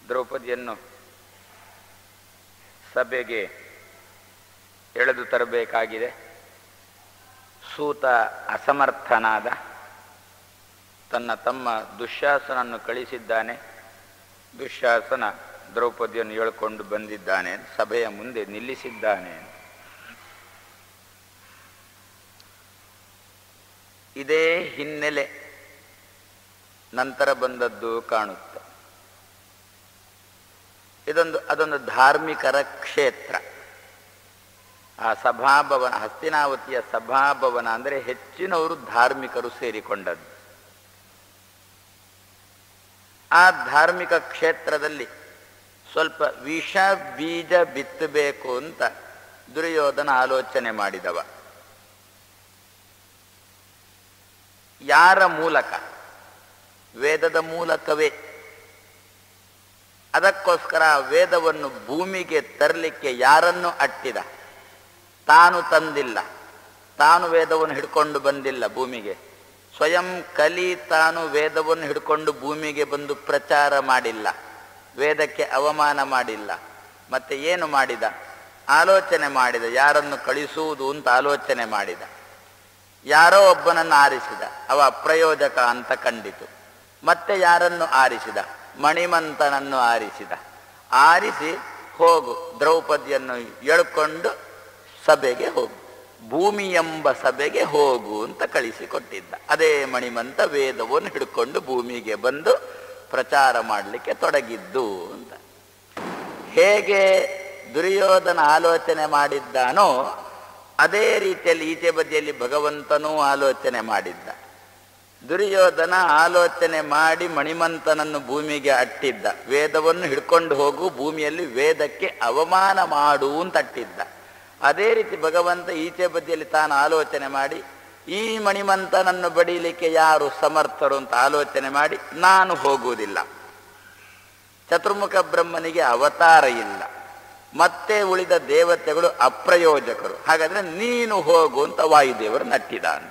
ದ್ರೌಪದಿಯನ್ನು ಸಭೆಗೆ ಎಳೆದು ತರಬೇಕಾಗಿದೆ ಸೂತ ಅಸಮರ್ಥನಾದ ತನ್ನ ತಮ್ಮ ದುಶ್ಯಾಸನನ್ನು ಕಳಿಸಿದ್ದಾನೆ ದುಶ್ಯಾಸನ ದ್ರೌಪದಿಯನ್ನು ಎಳ್ಕೊಂಡು ಬಂದಿದ್ದಾನೆ ಸಭೆಯ ಮುಂದೆ ನಿಲ್ಲಿಸಿದ್ದಾನೆ ಇದೇ ಹಿನ್ನೆಲೆ ನಂತರ ಬಂದದ್ದು ಕಾಣುತ್ತೆ ಇದೊಂದು ಅದೊಂದು ಧಾರ್ಮಿಕರ ಕ್ಷೇತ್ರ ಆ ಸಭಾಭವನ ಹಸ್ತಿನಾವತಿಯ ಸಭಾಭವನ ಅಂದರೆ ಹೆಚ್ಚಿನವರು ಧಾರ್ಮಿಕರು ಸೇರಿಕೊಂಡದ್ದು ಆ ಧಾರ್ಮಿಕ ಕ್ಷೇತ್ರದಲ್ಲಿ ಸ್ವಲ್ಪ ವಿಷ ಬೀಜ ಬಿತ್ತಬೇಕು ಅಂತ ದುರ್ಯೋಧನ ಆಲೋಚನೆ ಮಾಡಿದವ ಯಾರ ಮೂಲಕ ವೇದದ ಮೂಲಕವೇ ಅದಕ್ಕೋಸ್ಕರ ಆ ವೇದವನ್ನು ಭೂಮಿಗೆ ತರಲಿಕ್ಕೆ ಯಾರನ್ನು ಅಟ್ಟಿದ ತಾನು ತಂದಿಲ್ಲ ತಾನು ವೇದವನ್ನು ಹಿಡ್ಕೊಂಡು ಬಂದಿಲ್ಲ ಭೂಮಿಗೆ ಸ್ವಯಂ ಕಲಿ ತಾನು ವೇದವನ್ನು ಹಿಡ್ಕೊಂಡು ಭೂಮಿಗೆ ಬಂದು ಪ್ರಚಾರ ಮಾಡಿಲ್ಲ ವೇದಕ್ಕೆ ಅವಮಾನ ಮಾಡಿಲ್ಲ ಮತ್ತೆ ಏನು ಮಾಡಿದ ಆಲೋಚನೆ ಮಾಡಿದ ಯಾರನ್ನು ಕಳಿಸುವುದು ಅಂತ ಆಲೋಚನೆ ಮಾಡಿದ ಯಾರೋ ಒಬ್ಬನನ್ನು ಆರಿಸಿದ ಅವ ಅಪ್ರಯೋಜಕ ಅಂತ ಕಂಡಿತು ಮತ್ತೆ ಯಾರನ್ನು ಆರಿಸಿದ ಮಣಿಮಂತನನ್ನು ಆರಿಸಿದ ಆರಿಸಿ ಹೋಗು ದ್ರೌಪದಿಯನ್ನು ಎಳ್ಕೊಂಡು ಸಭೆಗೆ ಹೋಗು ಭೂಮಿ ಎಂಬ ಸಭೆಗೆ ಹೋಗು ಅಂತ ಕಳಿಸಿಕೊಟ್ಟಿದ್ದ ಅದೇ ಮಣಿಮಂತ ವೇದವನ್ನು ಹಿಡ್ಕೊಂಡು ಭೂಮಿಗೆ ಬಂದು ಪ್ರಚಾರ ಮಾಡಲಿಕ್ಕೆ ತೊಡಗಿದ್ದು ಅಂತ ಹೇಗೆ ದುರ್ಯೋಧನ ಆಲೋಚನೆ ಮಾಡಿದ್ದಾನೋ ಅದೇ ರೀತಿಯಲ್ಲಿ ಈಚೆ ಬದಿಯಲ್ಲಿ ಭಗವಂತನೂ ಆಲೋಚನೆ ಮಾಡಿದ್ದ ದುರ್ಯೋಧನ ಆಲೋಚನೆ ಮಾಡಿ ಮಣಿಮಂತನನ್ನು ಭೂಮಿಗೆ ಅಟ್ಟಿದ್ದ ವೇದವನ್ನು ಹಿಡ್ಕೊಂಡು ಹೋಗು ಭೂಮಿಯಲ್ಲಿ ವೇದಕ್ಕೆ ಅವಮಾನ ಮಾಡು ಅಂತ ಅಟ್ಟಿದ್ದ ಅದೇ ರೀತಿ ಭಗವಂತ ಈಚೆ ಬದಿಯಲ್ಲಿ ತಾನು ಆಲೋಚನೆ ಮಾಡಿ ಈ ಮಣಿಮಂತನನ್ನು ಬಡೀಲಿಕ್ಕೆ ಯಾರು ಸಮರ್ಥರು ಅಂತ ಆಲೋಚನೆ ಮಾಡಿ ನಾನು ಹೋಗುವುದಿಲ್ಲ ಚತುರ್ಮುಖ ಬ್ರಹ್ಮನಿಗೆ ಅವತಾರ ಇಲ್ಲ ಮತ್ತೆ ಉಳಿದ ದೇವತೆಗಳು ಅಪ್ರಯೋಜಕರು ಹಾಗಾದ್ರೆ ನೀನು ಹೋಗು ಅಂತ ವಾಯುದೇವರು ನಟ್ಟಿದ ಅಂತ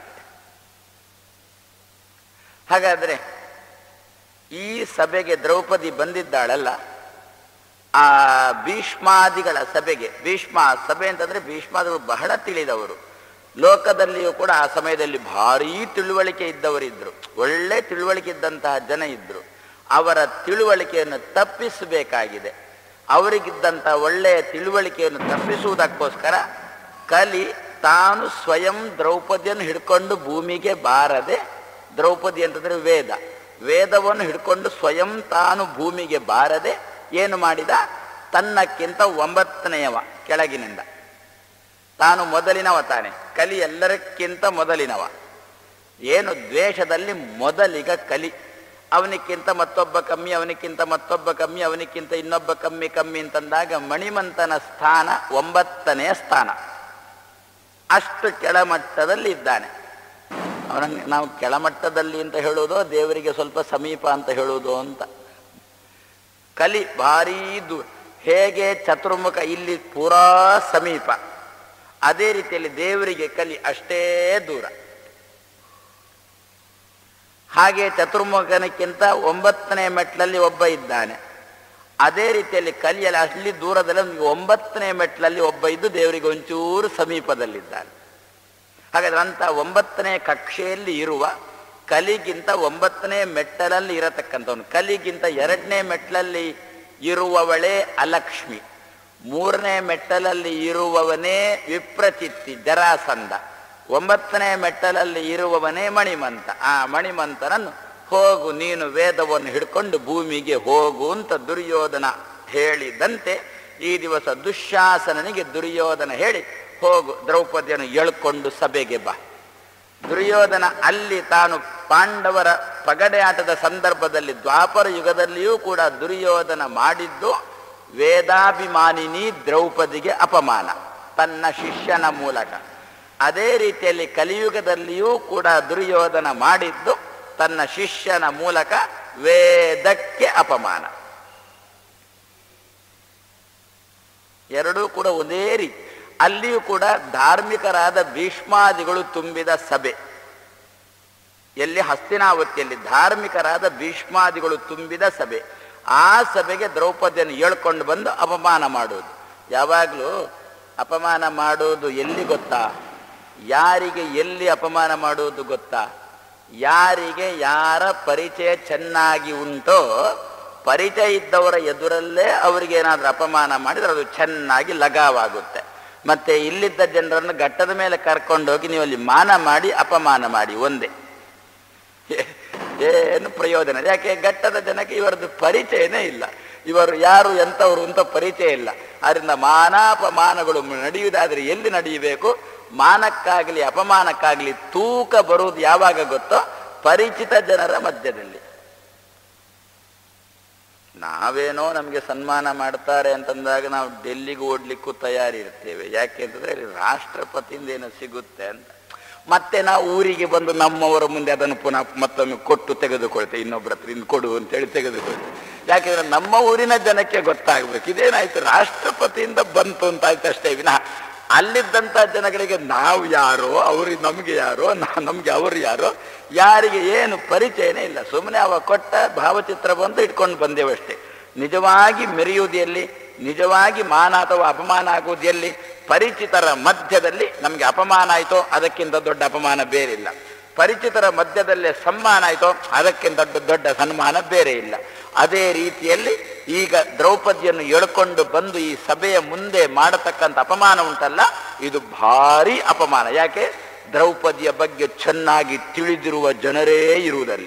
ಹಾಗಾದ್ರೆ ಈ ಸಭೆಗೆ ದ್ರೌಪದಿ ಬಂದಿದ್ದಾಳಲ್ಲ ಆ ಭೀಷ್ಮಾದಿಗಳ ಸಭೆಗೆ ಭೀಷ್ಮ ಸಭೆ ಅಂತಂದ್ರೆ ಭೀಷ್ಮಾದಿಗಳು ಬಹಳ ತಿಳಿದವರು ಲೋಕದಲ್ಲಿಯೂ ಕೂಡ ಆ ಸಮಯದಲ್ಲಿ ಭಾರೀ ತಿಳುವಳಿಕೆ ಇದ್ದವರಿದ್ರು ಒಳ್ಳೆ ತಿಳುವಳಿಕೆ ಇದ್ದಂತಹ ಜನ ಇದ್ರು ಅವರ ತಿಳುವಳಿಕೆಯನ್ನು ತಪ್ಪಿಸಬೇಕಾಗಿದೆ ಅವರಿಗಿದ್ದಂಥ ಒಳ್ಳೆಯ ತಿಳುವಳಿಕೆಯನ್ನು ತಪ್ಪಿಸುವುದಕ್ಕೋಸ್ಕರ ಕಲಿ ತಾನು ಸ್ವಯಂ ದ್ರೌಪದಿಯನ್ನು ಹಿಡ್ಕೊಂಡು ಭೂಮಿಗೆ ಬಾರದೆ ದ್ರೌಪದಿ ಅಂತಂದ್ರೆ ವೇದ ವೇದವನ್ನು ಹಿಡ್ಕೊಂಡು ಸ್ವಯಂ ತಾನು ಭೂಮಿಗೆ ಬಾರದೆ ಏನು ಮಾಡಿದ ತನ್ನಕ್ಕಿಂತ ಒಂಬತ್ತನೆಯವ ಕೆಳಗಿನಿಂದ ತಾನು ಮೊದಲಿನವ ತಾನೆ ಕಲಿ ಎಲ್ಲರಕ್ಕಿಂತ ಮೊದಲಿನವ ಏನು ದ್ವೇಷದಲ್ಲಿ ಮೊದಲಿಗ ಕಲಿ ಅವನಿಕ್ಕಿಂತ ಮತ್ತೊಬ್ಬ ಕಮ್ಮಿ ಅವನಿಕ್ಕಿಂತ ಮತ್ತೊಬ್ಬ ಕಮ್ಮಿ ಅವನಿಕ್ಕಿಂತ ಇನ್ನೊಬ್ಬ ಕಮ್ಮಿ ಕಮ್ಮಿ ಅಂತಂದಾಗ ಮಣಿಮಂತನ ಸ್ಥಾನ ಒಂಬತ್ತನೆಯ ಸ್ಥಾನ ಅಷ್ಟು ಕೆಳಮಟ್ಟದಲ್ಲಿ ಇದ್ದಾನೆ ಅವನನ್ನು ನಾವು ಕೆಳಮಟ್ಟದಲ್ಲಿ ಅಂತ ಹೇಳೋದು ದೇವರಿಗೆ ಸ್ವಲ್ಪ ಸಮೀಪ ಅಂತ ಹೇಳೋದು ಅಂತ ಕಲಿ ಭಾರೀ ದೂರ ಹೇಗೆ ಚತುರ್ಮುಖ ಇಲ್ಲಿ ಪೂರಾ ಸಮೀಪ ಅದೇ ರೀತಿಯಲ್ಲಿ ದೇವರಿಗೆ ಕಲಿ ಅಷ್ಟೇ ದೂರ ಹಾಗೆ ಚತುರ್ಮುಖನಕ್ಕಿಂತ ಒಂಬತ್ತನೇ ಮೆಟ್ಲಲ್ಲಿ ಒಬ್ಬ ಇದ್ದಾನೆ ಅದೇ ರೀತಿಯಲ್ಲಿ ಕಲಿಯಲ್ಲಿ ಅಲ್ಲಿ ದೂರದಲ್ಲಿ ಒಂದು ಒಂಬತ್ತನೇ ಮೆಟ್ಲಲ್ಲಿ ಒಬ್ಬ ಇದ್ದು ದೇವರಿಗೆ ಒಂಚೂರು ಸಮೀಪದಲ್ಲಿದ್ದಾನೆ ಹಾಗಾದ್ರೆ ಅಂತ ಒಂಬತ್ತನೇ ಕಕ್ಷೆಯಲ್ಲಿ ಇರುವ ಕಲಿಗಿಂತ ಒಂಬತ್ತನೇ ಮೆಟ್ಟಲಲ್ಲಿ ಇರತಕ್ಕಂಥವನು ಕಲಿಗಿಂತ ಎರಡನೇ ಮೆಟ್ಲಲ್ಲಿ ಇರುವವಳೇ ಅಲಕ್ಷ್ಮಿ ಮೂರನೇ ಮೆಟ್ಟಲಲ್ಲಿ ಇರುವವನೇ ವಿಪ್ರಚಿತ್ತಿ ಜರಾಸಂಧ ಒಂಬತ್ತನೇ ಮೆಟ್ಟಲಲ್ಲಿ ಇರುವವನೇ ಮಣಿಮಂತ ಆ ಮಣಿಮಂತನನ್ನು ಹೋಗು ನೀನು ವೇದವನ್ನು ಹಿಡ್ಕೊಂಡು ಭೂಮಿಗೆ ಹೋಗು ಅಂತ ದುರ್ಯೋಧನ ಹೇಳಿದಂತೆ ಈ ದಿವಸ ದುಶ್ಯಾಸನನಿಗೆ ದುರ್ಯೋಧನ ಹೇಳಿ ಹೋಗು ದ್ರೌಪದಿಯನ್ನು ಎಳ್ಕೊಂಡು ಸಭೆಗೆ ಬಾ ದುರ್ಯೋಧನ ಅಲ್ಲಿ ತಾನು ಪಾಂಡವರ ಪಗಡೆ ಆಟದ ಸಂದರ್ಭದಲ್ಲಿ ದ್ವಾಪರ ಯುಗದಲ್ಲಿಯೂ ಕೂಡ ದುರ್ಯೋಧನ ಮಾಡಿದ್ದು ವೇದಾಭಿಮಾನಿನಿ ದ್ರೌಪದಿಗೆ ಅಪಮಾನ ತನ್ನ ಶಿಷ್ಯನ ಮೂಲಕ ಅದೇ ರೀತಿಯಲ್ಲಿ ಕಲಿಯುಗದಲ್ಲಿಯೂ ಕೂಡ ದುರ್ಯೋಧನ ಮಾಡಿದ್ದು ತನ್ನ ಶಿಷ್ಯನ ಮೂಲಕ ವೇದಕ್ಕೆ ಅಪಮಾನ ಎರಡೂ ಕೂಡ ಒಂದೇ ರೀತಿ ಅಲ್ಲಿಯೂ ಕೂಡ ಧಾರ್ಮಿಕರಾದ ಭೀಷ್ಮಾದಿಗಳು ತುಂಬಿದ ಸಭೆ ಎಲ್ಲಿ ಹಸ್ತಿನಾವತಿಯಲ್ಲಿ ಧಾರ್ಮಿಕರಾದ ಭೀಷ್ಮಾದಿಗಳು ತುಂಬಿದ ಸಭೆ ಆ ಸಭೆಗೆ ದ್ರೌಪದಿಯನ್ನು ಹೇಳ್ಕೊಂಡು ಬಂದು ಅಪಮಾನ ಮಾಡುವುದು ಯಾವಾಗಲೂ ಅಪಮಾನ ಮಾಡುವುದು ಎಲ್ಲಿ ಗೊತ್ತಾ ಯಾರಿಗೆ ಎಲ್ಲಿ ಅಪಮಾನ ಮಾಡುವುದು ಗೊತ್ತಾ ಯಾರಿಗೆ ಯಾರ ಪರಿಚಯ ಚೆನ್ನಾಗಿ ಉಂಟೋ ಪರಿಚಯ ಇದ್ದವರ ಎದುರಲ್ಲೇ ಅವರಿಗೆ ಏನಾದರೂ ಅಪಮಾನ ಮಾಡಿದ್ರೆ ಅದು ಚೆನ್ನಾಗಿ ಲಗಾವಾಗುತ್ತೆ ಮತ್ತೆ ಇಲ್ಲಿದ್ದ ಜನರನ್ನು ಘಟ್ಟದ ಮೇಲೆ ಕರ್ಕೊಂಡೋಗಿ ನೀವು ಅಲ್ಲಿ ಮಾನ ಮಾಡಿ ಅಪಮಾನ ಮಾಡಿ ಒಂದೇ ಏನು ಪ್ರಯೋಜನ ಯಾಕೆ ಘಟ್ಟದ ಜನಕ್ಕೆ ಇವರದ್ದು ಪರಿಚಯನೇ ಇಲ್ಲ ಇವರು ಯಾರು ಎಂಥವ್ರು ಅಂತ ಪರಿಚಯ ಇಲ್ಲ ಆದ್ರಿಂದ ಮಾನಾಪಮಾನಗಳು ನಡೆಯುವುದಾದ್ರೆ ಎಲ್ಲಿ ನಡೆಯಬೇಕು ಮಾನಕ್ಕಾಗಲಿ ಅಪಮಾನಕ್ಕಾಗಲಿ ತೂಕ ಬರುವುದು ಯಾವಾಗ ಗೊತ್ತೋ ಪರಿಚಿತ ಜನರ ಮಧ್ಯದಲ್ಲಿ ನಾವೇನೋ ನಮಗೆ ಸನ್ಮಾನ ಮಾಡ್ತಾರೆ ಅಂತಂದಾಗ ನಾವು ಡೆಲ್ಲಿಗೆ ಓಡ್ಲಿಕ್ಕೂ ತಯಾರಿ ಇರ್ತೇವೆ ಯಾಕೆ ಅಂತಂದ್ರೆ ಇಲ್ಲಿ ರಾಷ್ಟ್ರಪತಿಯಿಂದ ಏನೋ ಸಿಗುತ್ತೆ ಅಂತ ಮತ್ತೆ ನಾವು ಊರಿಗೆ ಬಂದು ನಮ್ಮವರ ಮುಂದೆ ಅದನ್ನು ಪುನಃ ಮತ್ತೊಮ್ಮೆ ಕೊಟ್ಟು ತೆಗೆದುಕೊಳ್ತೇವೆ ಇನ್ನೊಬ್ಬರ ಹತ್ರ ಇನ್ನು ಕೊಡು ಅಂತೇಳಿ ತೆಗೆದುಕೊಳ್ತೇವೆ ಯಾಕೆಂದ್ರೆ ನಮ್ಮ ಊರಿನ ಜನಕ್ಕೆ ಗೊತ್ತಾಗ್ಬೇಕು ಇದೇನಾಯ್ತು ರಾಷ್ಟ್ರಪತಿಯಿಂದ ಬಂತು ಅಂತ ಆಯ್ತು ಅಷ್ಟೇ ವಿನಃ ಅಲ್ಲಿದ್ದಂಥ ಜನಗಳಿಗೆ ನಾವು ಯಾರೋ ಅವ್ರಿಗೆ ನಮ್ಗೆ ಯಾರೋ ನಾ- ನಮ್ಗೆ ಅವರು ಯಾರೋ ಯಾರಿಗೆ ಏನು ಪರಿಚಯನೇ ಇಲ್ಲ ಸುಮ್ಮನೆ ಅವ ಕೊಟ್ಟ ಭಾವಚಿತ್ರ ಬಂದು ಇಟ್ಕೊಂಡು ಬಂದೇವಷ್ಟೇ ನಿಜವಾಗಿ ಮೆರೆಯುವುದು ಎಲ್ಲಿ ನಿಜವಾಗಿ ಮಾನ ಅಥವಾ ಅಪಮಾನ ಆಗುವುದು ಎಲ್ಲಿ ಪರಿಚಿತರ ಮಧ್ಯದಲ್ಲಿ ನಮಗೆ ಅಪಮಾನ ಆಯಿತೋ ಅದಕ್ಕಿಂತ ದೊಡ್ಡ ಅಪಮಾನ ಬೇರಿಲ್ಲ ಪರಿಚಿತರ ಮಧ್ಯದಲ್ಲೇ ಸನ್ಮಾನ ಆಯಿತೋ ಅದಕ್ಕಿಂತ ದೊಡ್ಡ ದೊಡ್ಡ ಸನ್ಮಾನ ಬೇರೆ ಇಲ್ಲ ಅದೇ ರೀತಿಯಲ್ಲಿ ಈಗ ದ್ರೌಪದಿಯನ್ನು ಎಳ್ಕೊಂಡು ಬಂದು ಈ ಸಭೆಯ ಮುಂದೆ ಮಾಡತಕ್ಕಂಥ ಅಪಮಾನ ಉಂಟಲ್ಲ ಇದು ಭಾರಿ ಅಪಮಾನ ಯಾಕೆ ದ್ರೌಪದಿಯ ಬಗ್ಗೆ ಚೆನ್ನಾಗಿ ತಿಳಿದಿರುವ ಜನರೇ ಇರುವುದಲ್ಲಿ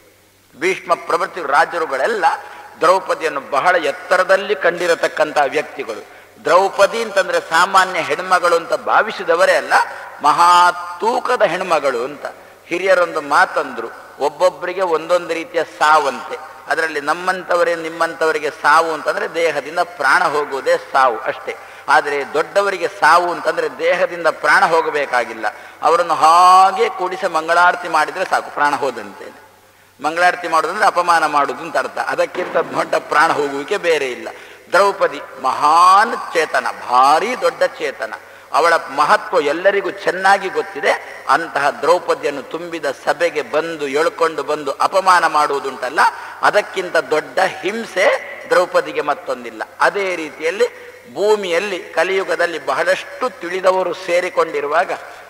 ಭೀಷ್ಮ ಪ್ರಭೃತಿ ರಾಜರುಗಳೆಲ್ಲ ದ್ರೌಪದಿಯನ್ನು ಬಹಳ ಎತ್ತರದಲ್ಲಿ ಕಂಡಿರತಕ್ಕಂಥ ವ್ಯಕ್ತಿಗಳು ದ್ರೌಪದಿ ಅಂತಂದ್ರೆ ಸಾಮಾನ್ಯ ಹೆಣ್ಮಗಳು ಅಂತ ಭಾವಿಸಿದವರೇ ಅಲ್ಲ ಮಹಾ ತೂಕದ ಹೆಣ್ಮಗಳು ಅಂತ ಹಿರಿಯರೊಂದು ಮಾತಂದ್ರು ಒಬ್ಬೊಬ್ಬರಿಗೆ ಒಂದೊಂದು ರೀತಿಯ ಸಾವಂತೆ ಅದರಲ್ಲಿ ನಮ್ಮಂಥವರೇ ನಿಮ್ಮಂಥವರಿಗೆ ಸಾವು ಅಂತಂದ್ರೆ ದೇಹದಿಂದ ಪ್ರಾಣ ಹೋಗುವುದೇ ಸಾವು ಅಷ್ಟೇ ಆದರೆ ದೊಡ್ಡವರಿಗೆ ಸಾವು ಅಂತಂದ್ರೆ ದೇಹದಿಂದ ಪ್ರಾಣ ಹೋಗಬೇಕಾಗಿಲ್ಲ ಅವರನ್ನು ಹಾಗೆ ಕೂಡಿಸಿ ಮಂಗಳಾರತಿ ಮಾಡಿದ್ರೆ ಸಾಕು ಪ್ರಾಣ ಹೋದಂತೇನೆ ಮಂಗಳಾರತಿ ಮಾಡೋದಂದ್ರೆ ಅಪಮಾನ ಮಾಡುವುದು ಅಂತ ಅರ್ಥ ಅದಕ್ಕಿಂತ ದೊಡ್ಡ ಪ್ರಾಣ ಹೋಗುವಿಕೆ ಬೇರೆ ಇಲ್ಲ ದ್ರೌಪದಿ ಮಹಾನ್ ಚೇತನ ಭಾರಿ ದೊಡ್ಡ ಚೇತನ ಅವಳ ಮಹತ್ವ ಎಲ್ಲರಿಗೂ ಚೆನ್ನಾಗಿ ಗೊತ್ತಿದೆ ಅಂತಹ ದ್ರೌಪದಿಯನ್ನು ತುಂಬಿದ ಸಭೆಗೆ ಬಂದು ಎಳ್ಕೊಂಡು ಬಂದು ಅಪಮಾನ ಮಾಡುವುದುಂಟಲ್ಲ ಅದಕ್ಕಿಂತ ದೊಡ್ಡ ಹಿಂಸೆ ದ್ರೌಪದಿಗೆ ಮತ್ತೊಂದಿಲ್ಲ ಅದೇ ರೀತಿಯಲ್ಲಿ ಭೂಮಿಯಲ್ಲಿ ಕಲಿಯುಗದಲ್ಲಿ ಬಹಳಷ್ಟು ತಿಳಿದವರು ಸೇರಿಕೊಂಡಿರುವಾಗ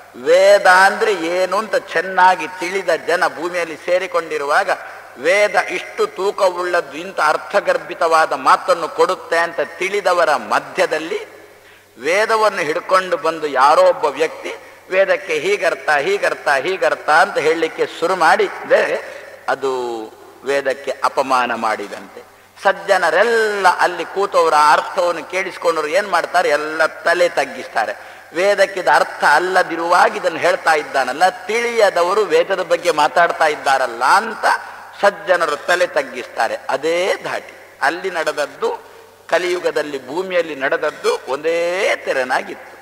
ವೇದ ಅಂದ್ರೆ ಏನು ಅಂತ ಚೆನ್ನಾಗಿ ತಿಳಿದ ಜನ ಭೂಮಿಯಲ್ಲಿ ಸೇರಿಕೊಂಡಿರುವಾಗ ವೇದ ಇಷ್ಟು ತೂಕವುಳ್ಳದ್ದು ಇಂಥ ಅರ್ಥಗರ್ಭಿತವಾದ ಮಾತನ್ನು ಕೊಡುತ್ತೆ ಅಂತ ತಿಳಿದವರ ಮಧ್ಯದಲ್ಲಿ ವೇದವನ್ನು ಹಿಡ್ಕೊಂಡು ಬಂದು ಯಾರೋ ಒಬ್ಬ ವ್ಯಕ್ತಿ ವೇದಕ್ಕೆ ಹೀಗರ್ಥ ಹೀಗರ್ಥ ಹೀಗರ್ಥ ಅಂತ ಹೇಳಲಿಕ್ಕೆ ಶುರು ಮಾಡಿದ್ರೆ ಅದು ವೇದಕ್ಕೆ ಅಪಮಾನ ಮಾಡಿದಂತೆ ಸಜ್ಜನರೆಲ್ಲ ಅಲ್ಲಿ ಕೂತವರ ಅರ್ಥವನ್ನು ಕೇಳಿಸ್ಕೊಂಡವ್ರು ಏನ್ ಮಾಡ್ತಾರೆ ಎಲ್ಲ ತಲೆ ತಗ್ಗಿಸ್ತಾರೆ ವೇದಕ್ಕಿದ ಅರ್ಥ ಅಲ್ಲದಿರುವಾಗ ಇದನ್ನು ಹೇಳ್ತಾ ಇದ್ದಾನಲ್ಲ ತಿಳಿಯದವರು ವೇದದ ಬಗ್ಗೆ ಮಾತಾಡ್ತಾ ಇದ್ದಾರಲ್ಲ ಅಂತ ಸಜ್ಜನರು ತಲೆ ತಗ್ಗಿಸ್ತಾರೆ ಅದೇ ಧಾಟಿ ಅಲ್ಲಿ ನಡೆದದ್ದು ಕಲಿಯುಗದಲ್ಲಿ ಭೂಮಿಯಲ್ಲಿ ನಡೆದದ್ದು ಒಂದೇ ತೆರನಾಗಿತ್ತು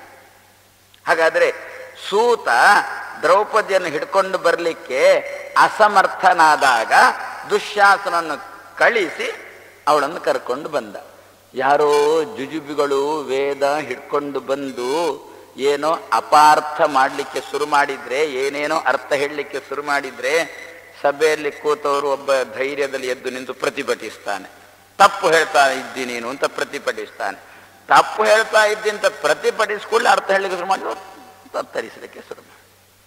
ಹಾಗಾದ್ರೆ ಸೂತ ದ್ರೌಪದಿಯನ್ನು ಹಿಡ್ಕೊಂಡು ಬರಲಿಕ್ಕೆ ಅಸಮರ್ಥನಾದಾಗ ದುಶ್ಯಾಸನನ್ನು ಕಳಿಸಿ ಅವಳನ್ನು ಕರ್ಕೊಂಡು ಬಂದ ಯಾರೋ ಜುಜುಬಿಗಳು ವೇದ ಹಿಡ್ಕೊಂಡು ಬಂದು ಏನೋ ಅಪಾರ್ಥ ಮಾಡಲಿಕ್ಕೆ ಶುರು ಮಾಡಿದ್ರೆ ಏನೇನೋ ಅರ್ಥ ಹೇಳಲಿಕ್ಕೆ ಶುರು ಮಾಡಿದ್ರೆ ಸಭೆಯಲ್ಲಿ ಕೂತವರು ಒಬ್ಬ ಧೈರ್ಯದಲ್ಲಿ ಎದ್ದು ನಿಂತು ಪ್ರತಿಭಟಿಸ್ತಾನೆ ತಪ್ಪು ಹೇಳ್ತಾ ಇದ್ದಿ ನೀನು ಅಂತ ಪ್ರತಿಭಟಿಸ್ತಾನೆ ತಪ್ಪು ಹೇಳ್ತಾ ಇದ್ದಿ ಅಂತ ಪ್ರತಿಭಟಿಸ್ಕೊಳ್ಳಿ ಅರ್ಥ ಹೇಳಲಿಕ್ಕೆ ಶುರು ಮಾಡಿ ತತ್ತರಿಸಲಿಕ್ಕೆ ಶುರು ಮಾಡಿ